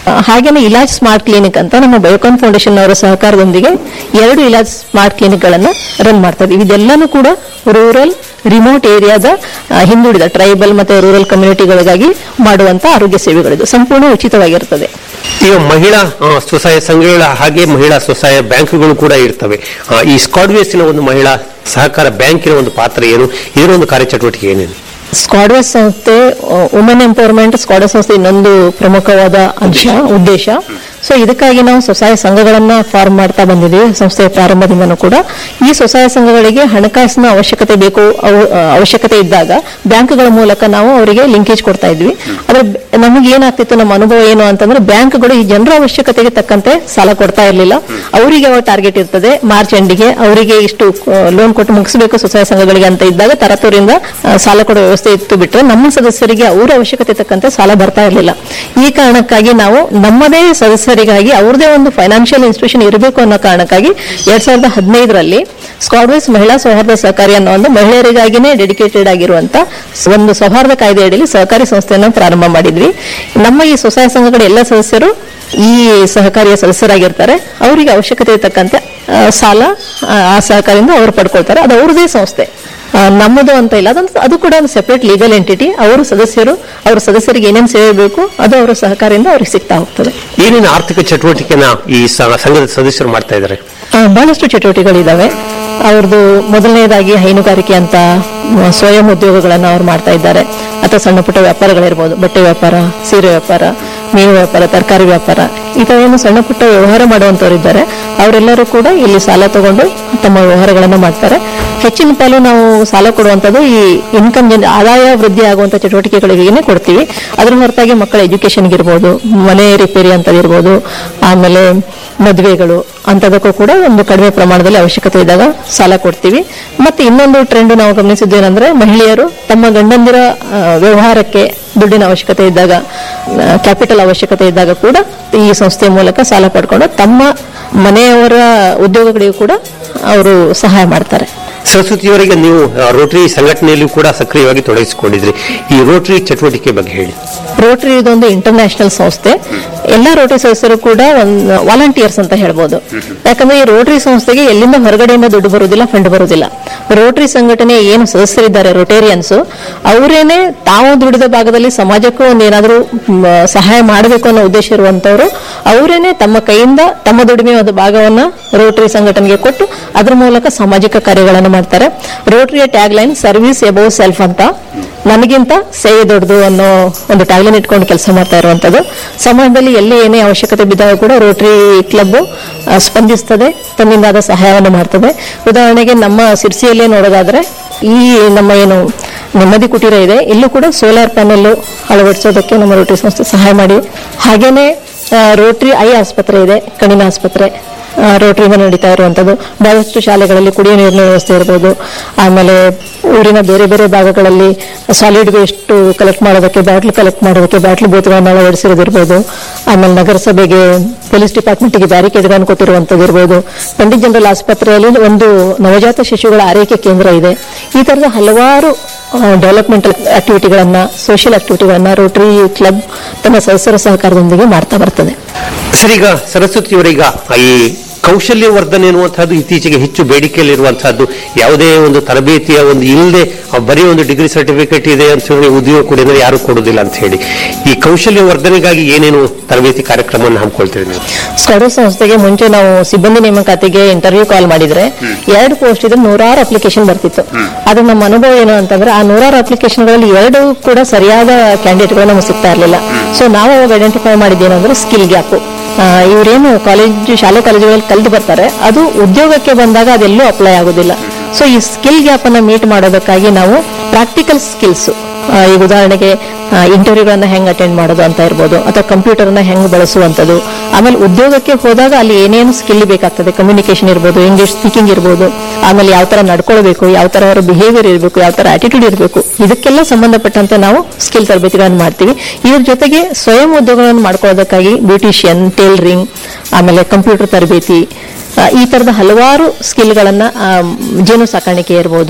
ಆ, ಹಾಗೇನೆ ಇಲಾಜ್ ಸ್ಮಾರ್ಟ್ ಕ್ಲಿನಿಕ್ ಅಂತ ನಮ್ಮ ಬಯೋಕಾನ್ ಫೌಂಡೇಶನ್ ಅವರ ಸಹಕಾರದೊಂದಿಗೆ ಎರಡು ಇಲಾಜ್ ಸ್ಮಾರ್ಟ್ ಕ್ಲಿನಿಕ್ ಗಳನ್ನ ರನ್ ಮಾಡ್ತಾ ಇದ್ದೀವಿ ಇದೆಲ್ಲಾನು ಕೂಡ ರೂರಲ್ ರಿಮೋಟ್ ಏರಿಯಾದ ಆ, ಹಿಂದುಳಿದ ಟ್ರೈಬಲ್ ಮತ್ತೆ ರೂರಲ್ ಕಮ್ಯುನಿಟಿಗಳಿಗಾಗಿ ಮಾಡುವಂತ ಆರೋಗ್ಯ ಸೇವೆಗಳಿದು ಸಂಪೂರ್ಣ ಉಚಿತವಾಗಿರುತ್ತದೆ ಈಗ ಮಹಿಳಾ ಆ, ಸ್ವಸಹಾಯ ಸಂಘಗಳ ಹಾಗೆ ಮಹಿಳಾ ಸ್ವಸಹಾಯ ಬ್ಯಾಂಕ್ಗಳು ಕೂಡ ಇರ್ತವೆ ಆ, ಈ ಸ್ಕಾಡ್ವೇಸಿನ ಒಂದು ಮಹಿಳಾ ಸಹಕಾರ ಬ್ಯಾಂಕಿನ ಒಂದು ಪಾತ್ರ ಏನು ಇದರ ಒಂದು ಕಾರ್ಯಚಟುವಟಿಕೆ ಏನೇನು ಸ್ಕ್ವಾಡಸ್ ಸಂಸ್ಥೆ ವುಮೆನ್ ಎಂಪವರ್ಮೆಂಟ್ ಸ್ಕ್ವಾಡಸ್ ಸಂಸ್ಥೆ ಇನ್ನೊಂದು ಪ್ರಮುಖವಾದ ಅಂಶ ಉದ್ದೇಶ ಸೊ ಇದಕ್ಕಾಗಿ ನಾವು ಸ್ವಸಹಾಯ ಸಂಘಗಳನ್ನ ಫಾರ್ಮ್ ಮಾಡ್ತಾ ಬಂದಿದ್ದೀವಿ ಸಂಸ್ಥೆಯ ಪ್ರಾರಂಭದಿಂದನೂ ಕೂಡ ಈ ಸ್ವಸಹಾಯ ಸಂಘಗಳಿಗೆ ಹಣಕಾಸಿನ ಅವಶ್ಯಕತೆ ಬೇಕು ಅವು- ಆ, ಅವಶ್ಯಕತೆ ಇದ್ದಾಗ ಬ್ಯಾಂಕ್ಗಳ ಮೂಲಕ ನಾವು ಅವರಿಗೆ ಲಿಂಕೇಜ್ ಕೊಡ್ತಾ ಇದ್ವಿ ಆದ್ರೆ ಬ- ನಮಗೆ ಏನಾಗ್ತಿತ್ತು ನಮ್ಮ ಅನುಭವ ಏನು ಅಂತಂದ್ರೆ ಬ್ಯಾಂಕ್ಗಳು ಈ ಜನರ ಅವಶ್ಯಕತೆಗೆ ತಕ್ಕಂತೆ ಸಾಲ ಕೊಡ್ತಾ ಇರಲಿಲ್ಲ ಅವರಿಗೆ ಅವ ಟಾರ್ಗೆಟ್ ಇರ್ತದೆ ಮಾರ್ಚ್ ಎಂಡಿಗೆ ಅವರಿಗೆ ಇಷ್ಟು ಲೋನ್ ಕೊಟ್ಟು ಮುಗಿಸಬೇಕು ಸ್ವಸಹಾಯ ಸಂಘಗಳಿಗೆ ಅಂತ ಇದ್ದಾಗ ತರತೂರಿಂದ ಆ, ಸಾಲ ಕೊಡೋ ವ್ಯವಸ್ಥೆ ಇತ್ತು ಬಿಟ್ರೆ ನಮ್ಮ ಸದಸ್ಯರಿಗೆ ಅವರ ಅವಶ್ಯಕತೆ ತಕ್ಕಂತೆ ಸಾಲ ಬರ್ತಾ ಇರಲಿಲ್ಲ ಈ ಕಾರಣಕ್ಕಾಗಿ ನಾವು ನಮ್ಮದೇ ಸದಸ್ಯರಿಗಾಗಿ ಅವ್ರದೇ ಒಂದು ಫೈನಾನ್ಷಿಯಲ್ ಇನ್ಸ್ಟಿಟ್ಯೂಷನ್ ಇರಬೇಕು ಅನ್ನೋ ಕಾರಣಕ್ಕಾಗಿ ಎರಡ್ ಸಾವಿರದ ಹದಿನೈದರಲ್ಲಿ ಸ್ಕಾಡ್ವೈಸ್ ಮಹಿಳಾ ಸೌಹಾರ್ದ ಸಹಕಾರಿ ಅನ್ನೋ ಒಂದು ಮಹಿಳೆಯರಿಗಾಗಿನೇ ಡೆಡಿಕೇಟೆಡ್ ಆಗಿರುವಂತ ಒಂದು ಸೌಹಾರ್ದ ಕಾಯ್ದೆ ಅಡಿಯಲ್ಲಿ ಸಹಕಾರಿ ಸಂಸ್ಥೆಯನ್ನು ಪ್ರಾರಂಭ ಮಾಡಿದ್ವಿ ನಮ್ಮ ಈ ಸ್ವಸಹಾಯ ಸಂಘಗಳ ಎಲ್ಲ ಸದಸ್ಯರು ಈ ಸಹಕಾರಿಯ ಸದಸ್ಯರಾಗಿರ್ತಾರೆ ಅವರಿಗೆ ಅವಶ್ಯಕತೆ ತಕ್ಕಂತೆ ಆ, ಸಾಲ ಆ, ಆ ಸಹಕಾರಿಯಿಂದ ಅವರು ಪಡ್ಕೊಳ್ತಾರೆ ಅದು ಅವ್ರದೇ ಸಂಸ್ಥೆ ಆ, ನಮ್ಮದು ಅಂತ ಇಲ್ಲ ಅದೊಂದು ಅದು ಕೂಡ ಒಂದು ಸೆಪರೇಟ್ ಲೀಗಲ್ ಎಂಟಿಟಿ ಅವರು ಸದಸ್ಯರು ಅವ್ರ ಸದಸ್ಯರಿಗೆ ಏನೇನು ಸೇವೆ ಬೇಕು ಅದು ಅವರ ಸಹಕಾರದಿಂದ ಅವ್ರಿಗೆ ಸಿಗ್ತಾ ಹೋಗ್ತದೆ ಏನೇನು ಆರ್ಥಿಕ ಚಟುವಟಿಕೆನ ಈ ಸ- ಸಂಘದ ಸದಸ್ಯರು ಮಾಡ್ತಾ ಇದ್ದಾರೆ ಆ, ಬಹಳಷ್ಟು ಚಟುವಟಿಕೆಗಳಿದಾವೆ ಅವ್ರದ್ದು ಮೊದಲನೇದಾಗಿ ಹೈನುಗಾರಿಕೆ ಅಂತ ಮ, ಸ್ವಯಂ ಉದ್ಯೋಗಗಳನ್ನು ಅವ್ರು ಮಾಡ್ತಾ ಇದ್ದಾರೆ ಅಥವಾ ಸಣ್ಣ ಪುಟ್ಟ ವ್ಯಾಪಾರಗಳಿರ್ಬೋದು ಬಟ್ಟೆ ವ್ಯಾಪಾರ ಸೀರೆ ವ್ಯಾಪಾರ ಮೀನು ವ್ಯಾಪಾರ ತರಕಾರಿ ವ್ಯಾಪಾರ ಈ ತರ ಏನು ಸಣ್ಣ ಪುಟ್ಟ ವ್ಯವಹಾರ ಮಾಡುವಂತವ್ರು ಇದ್ದಾರೆ ಅವರೆಲ್ಲರೂ ಕೂಡ ಇಲ್ಲಿ ಸಾಲ ತಗೊಂಡು ತಮ್ಮ ವ್ಯವಹಾರಗಳನ್ನು ಮಾಡ್ತಾರೆ ಹೆಚ್ಚಿನ ಪಾಲು ನಾವು ಸಾಲ ಕೊಡುವಂತದ್ದು ಈ ಇನ್ಕಮ್ ಜನ ಆದಾಯ ವೃದ್ಧಿ ಆಗುವಂತ ಚಟುವಟಿಕೆಗಳಿಗೆ ಕೊಡ್ತೀವಿ ಅದ್ರ ಹೊರತಾಗಿ ಮಕ್ಕಳ ಎಜುಕೇಶನ್ಗೆ ಇರ್ಬೋದು ಮನೆ ರಿಪೇರಿ ಅಂತದಿರ್ಬೋದು ಆಮೇಲೆ ಮದುವೆಗಳು ಅಂತದಕ್ಕೂ ಕೂಡ ಒಂದು ಕಡಿಮೆ ಪ್ರಮಾಣದಲ್ಲಿ ಅವಶ್ಯಕತೆ ಇದ್ದಾಗ ಸಾಲ ಕೊಡ್ತೀವಿ ಮತ್ತೆ ಇನ್ನೊಂದು ಟ್ರೆಂಡ್ ನಾವು ಗಮನಿಸಿದ್ದು ಏನಂದ್ರೆ ಮಹಿಳೆಯರು ತಮ್ಮ ಗಂಡಂದಿರ ಆ, ವ್ಯವಹಾರಕ್ಕೆ ದುಡ್ಡಿನ ಅವಶ್ಯಕತೆ ಇದ್ದಾಗ ಕ್ಯಾಪಿಟಲ್ ಅವಶ್ಯಕತೆ ಇದ್ದಾಗ ಕೂಡ ಈ ಸಂಸ್ಥೆಯ ಮೂಲಕ ಸಾಲ ಪಡ್ಕೊಂಡು ತಮ್ಮ ಮನೆಯವರ ಉದ್ಯೋಗಗಳಿಗೂ ಕೂಡ ಅವರು ಸಹಾಯ ಮಾಡ್ತಾರೆ ಸರಸ್ವತಿಯವರಿಗೆ ನೀವು ಆ, ರೋಟರಿ ಸಂಘಟನೆಯಲ್ಲೂ ಕೂಡ ಸಕ್ರಿಯವಾಗಿ ತೊಡಗಿಸಿಕೊಂಡಿದ್ರಿ ಈ ರೋಟರಿ ಚಟುವಟಿಕೆ ಬಗ್ಗೆ ಹೇಳಿ ರೋಟರಿ ಇದೊಂದು ಇಂಟರ್ನ್ಯಾಷನಲ್ ಸಂಸ್ಥೆ ಎಲ್ಲ ರೋಟರಿ ಸದಸ್ಯರು ಕೂಡ ಒಂದು ವಾಲಂಟಿಯರ್ಸ್ ಅಂತ ಹೇಳ್ಬೋದು ಯಾಕಂದ್ರೆ ಈ ರೋಟರಿ ಸಂಸ್ಥೆಗೆ ಎಲ್ಲಿಂದ ಹೊರಗಡೆಯಿಂದ ದುಡ್ಡು ಬರುವುದಿಲ್ಲ ಫಂಡ್ ಬರುವುದಿಲ್ಲ ರೋಟರಿ ಸಂಘಟನೆ ಏನು ಸದಸ್ಯರಿದ್ದಾರೆ ರೋಟೇರಿಯನ್ಸ್ ಅವರೇನೆ ತಾವು ದುಡಿದ ಭಾಗದಲ್ಲಿ ಸಮಾಜಕ್ಕೂ ಒಂದು ಏನಾದರೂ ಸಹಾಯ ಮಾಡಬೇಕು ಅನ್ನೋ ಉದ್ದೇಶ ಇರುವಂತವರು ಅವರೇನೆ ತಮ್ಮ ಕೈಯಿಂದ ತಮ್ಮ ದುಡಿಮೆಯ ಒಂದು ಭಾಗವನ್ನ ರೋಟರಿ ಸಂಘಟನೆಗೆ ಕೊಟ್ಟು ಅದ್ರ ಮೂಲಕ ಸಾಮಾಜಿಕ ಕಾರ್ಯಗಳನ್ನು ಮಾಡ್ತಾರೆ ರೋಟರಿಯ tagline service above self ಅಂತ ನನಗಿಂತ ಸೇವೆ ದೊಡ್ಡದು ಅನ್ನೋ ಒಂದು ಟ್ಯಾಗ್ಲೈನ್ ಇಟ್ಕೊಂಡು ಕೆಲಸ ಮಾಡ್ತಾ ಇರುವಂತದ್ದು ಸಮಾಜದಲ್ಲಿ ಎಲ್ಲಿ ಏನೇ ಅವಶ್ಯಕತೆ ಬಿದ್ದಾಗ ಕೂಡ ರೋಟರಿ ಕ್ಲಬ್ ಸ್ಪಂದಿಸ್ತದೆ ತನ್ನಿಂದಾದ ಸಹಾಯವನ್ನು ಮಾಡ್ತದೆ ಉದಾಹರಣೆಗೆ ನಮ್ಮ ಸಿರ್ಸಿಯಲ್ಲೇ ನೋಡೋದಾದ್ರೆ ಈ ನಮ್ಮ ಏನು ನೆಮ್ಮದಿ ಕುಟೀರ ಇದೆ ಇಲ್ಲೂ ಕೂಡ ಸೋಲಾರ್ ಪ್ಯಾನೆಲ್ ಅಳವಡಿಸೋದಕ್ಕೆ ನಮ್ಮ ರೋಟರಿ ಸಂಸ್ಥೆ ಸಹಾಯ ಮಾಡಿ ಹಾಗೇನೆ ಆ, ರೋಟರಿ ಐ ಆಸ್ಪತ್ರೆ ಇದೆ ಕಣ್ಣಿನ ಆಸ್ಪತ್ರೆ ಆ, ರೋಟರಿಯಿಂದ ನಡೀತಾ ಇರುವಂತದ್ದು ಬಹಳಷ್ಟು ಶಾಲೆಗಳಲ್ಲಿ ಕುಡಿಯೋ ನೀರಿನ ವ್ಯವಸ್ಥೆ ಇರ್ಬೋದು ಆಮೇಲೆ ಊರಿನ ಬೇರೆ ಬೇರೆ ಭಾಗಗಳಲ್ಲಿ ಸಾಲಿಡ್ ವೇಸ್ಟ್ ಕಲೆಕ್ಟ್ ಮಾಡೋದಕ್ಕೆ ಬ್ಯಾಟ್ಲ್ ಕಲೆಕ್ಟ್ ಮಾಡೋದಕ್ಕೆ ಬ್ಯಾಟ್ಲ್ ಬೂತ್ಗಳನ್ನು ಅಳವಡಿಸಿರೋದಿರ್ಬೋದು ಆಮೇಲೆ ನಗರಸಭೆಗೆ ಪೊಲೀಸ್ ಡಿಪಾರ್ಟ್ಮೆಂಟ್ಗೆ ಬ್ಯಾರಿಕೇಡ್ಗಳನ್ನು ಕೊಟ್ಟಿರುವಂತದ್ದು ಇರ್ಬೋದು ಪಂಡಿತ್ ಜನರಲ್ ಆಸ್ಪತ್ರೆಯಲ್ಲಿ ಒಂದು ನವಜಾತ ಶಿಶುಗಳ ಆರೈಕೆ ಕೇಂದ್ರ ಇದೆ ಈ ತರದ ಹಲವಾರು ಡೆವಲಪ್ಮೆಂಟಲ್ ಆಕ್ಟಿವಿಟಿಗಳನ್ನ ಸೋಷಿಯಲ್ ಆಕ್ಟಿವಿಟಿಗಳನ್ನ ರೋಟರಿ ಕ್ಲಬ್ ತನ್ನ ಸದಸ್ಯರ ಸಹಕಾರದೊಂದಿಗೆ ಮಾಡ್ತಾ ಬರ್ತದೆ ಸರ್ ಈಗ ಸರಸ್ವತಿಯವರೀಗ ಈ ಕೌಶಲ್ಯ ವರ್ಧನೆ ಎನ್ನುವಂತಹದ್ದು ಇತ್ತೀಚೆಗೆ ಹೆಚ್ಚು ಬೇಡಿಕೆಯಲ್ಲಿರುವಂತಹದ್ದು ಯಾವುದೇ ಒಂದು ತರಬೇತಿಯ ಒಂದು ಇಲ್ಲದೆ ಬರೀ ಒಂದು ಡಿಗ್ರಿ ಸರ್ಟಿಫಿಕೇಟ್ ಇದೆ ಅಂತ ಹೇಳಿ ಉದ್ಯೋಗ ಕೊಡಿದ್ರೆ ಯಾರು ಕೊಡುದಿಲ್ಲ ಅಂತ ಹೇಳಿ ಈ ಕೌಶಲ್ಯ ವರ್ಧನೆಗಾಗಿ ಏನೇನು ತರಬೇತಿ ಕಾರ್ಯಕ್ರಮವನ್ನು ಹಮ್ಮಿಕೊಳ್ತೀರಿ ನೀವು ಸ್ಕಡೋ ಸಂಸ್ಥೆಗೆ ಮುಂಚೆ ನಾವು ಸಿಬ್ಬಂದಿ ನೇಮಕಾತಿಗೆ ಇಂಟರ್ವ್ಯೂ ಕಾಲ್ ಮಾಡಿದ್ರೆ ಎರಡು ಪೋಸ್ಟ್ ಇದ್ರೆ ನೂರಾರು ಅಪ್ಲಿಕೇಶನ್ ಬರ್ತಿತ್ತು ಆದ್ರೆ ನಮ್ಮ ಅನುಭವ ಏನು ಅಂತಂದ್ರೆ ಆ ನೂರಾರು ಅಪ್ಲಿಕೇಶನ್ಗಳಲ್ಲಿ ಎರಡು ಕೂಡ ಸರಿಯಾದ ಕ್ಯಾಂಡಿಡೇಟ್ಗಳು ನಮಗೆ ಸಿಗ್ತಾ ಇರಲಿಲ್ಲ ಸೊ ನಾವು ಅವಾಗ ಐಡೆಂಟಿಫೈ ಮಾಡಿದ್ದೇನಂದ್ರೆ ಸ್ಕಿಲ್ ಗ್ಯಾಪ್ ಇವರೇನು ಕಾಲೇಜ್ ಶಾಲೆ ಕಾಲೇಜುಗಳಲ್ಲಿ ಕಲ್ತು ಬರ್ತಾರೆ ಅದು ಉದ್ಯೋಗಕ್ಕೆ ಬಂದಾಗ ಅದೆಲ್ಲೂ ಅಪ್ಲೈ ಆಗೋದಿಲ್ಲ ಸೊ ಈ ಸ್ಕಿಲ್ ಗ್ಯಾಪ್ ಅನ್ನ ಮೀಟ್ ಮಾಡೋದಕ್ಕಾಗಿ ನಾವು ಪ್ರಾಕ್ಟಿಕಲ್ ಸ್ಕಿಲ್ಸ್ ಈಗ ಉದಾಹರಣೆಗೆ ಇಂಟರ್ವ್ಯೂಗಳನ್ನ ಹೆಂಗ್ ಅಟೆಂಡ್ ಮಾಡೋದು ಅಂತ ಇರ್ಬೋದು ಅಥವಾ ಕಂಪ್ಯೂಟರ್ನ ಹೆಂಗ್ ಬಳಸುವಂಥದ್ದು ಆಮೇಲೆ ಉದ್ಯೋಗಕ್ಕೆ ಹೋದಾಗ ಅಲ್ಲಿ ಏನೇನು ಸ್ಕಿಲ್ ಬೇಕಾಗ್ತದೆ ಕಮ್ಯುನಿಕೇಶನ್ ಇರ್ಬೋದು ಇಂಗ್ಲಿಷ್ ಸ್ಪೀಕಿಂಗ್ ಇರ್ಬೋದು ಆಮೇಲೆ ಯಾವ ತರ ನಡ್ಕೊಳ್ಬೇಕು ಯಾವ ತರ ಅವರ ಬಿಹೇವಿಯರ್ ಇರಬೇಕು ಯಾವ ತರ ಆಟಿಟ್ಯೂಡ್ ಇರಬೇಕು ಇದಕ್ಕೆಲ್ಲ ಸಂಬಂಧಪಟ್ಟಂತೆ ನಾವು ಸ್ಕಿಲ್ ತರಬೇತಿಗಳನ್ನು ಮಾಡ್ತೀವಿ ಇದ್ರ ಜೊತೆಗೆ ಸ್ವಯಂ ಉದ್ಯೋಗಗಳನ್ನು ಮಾಡ್ಕೊಳ್ಳೋದಕ್ಕಾಗಿ ಬ್ಯೂಟಿಷಿಯನ್ ಟೇಲರಿಂಗ್ ಆಮೇಲೆ ಕಂಪ್ಯೂಟರ್ ತರಬೇತಿ ಆ, ಈ ತರದ ಹಲವಾರು ಸ್ಕಿಲ್ಗಳನ್ನ ಆ, ಜೇನು ಸಾಕಾಣಿಕೆ ಇರ್ಬೋದು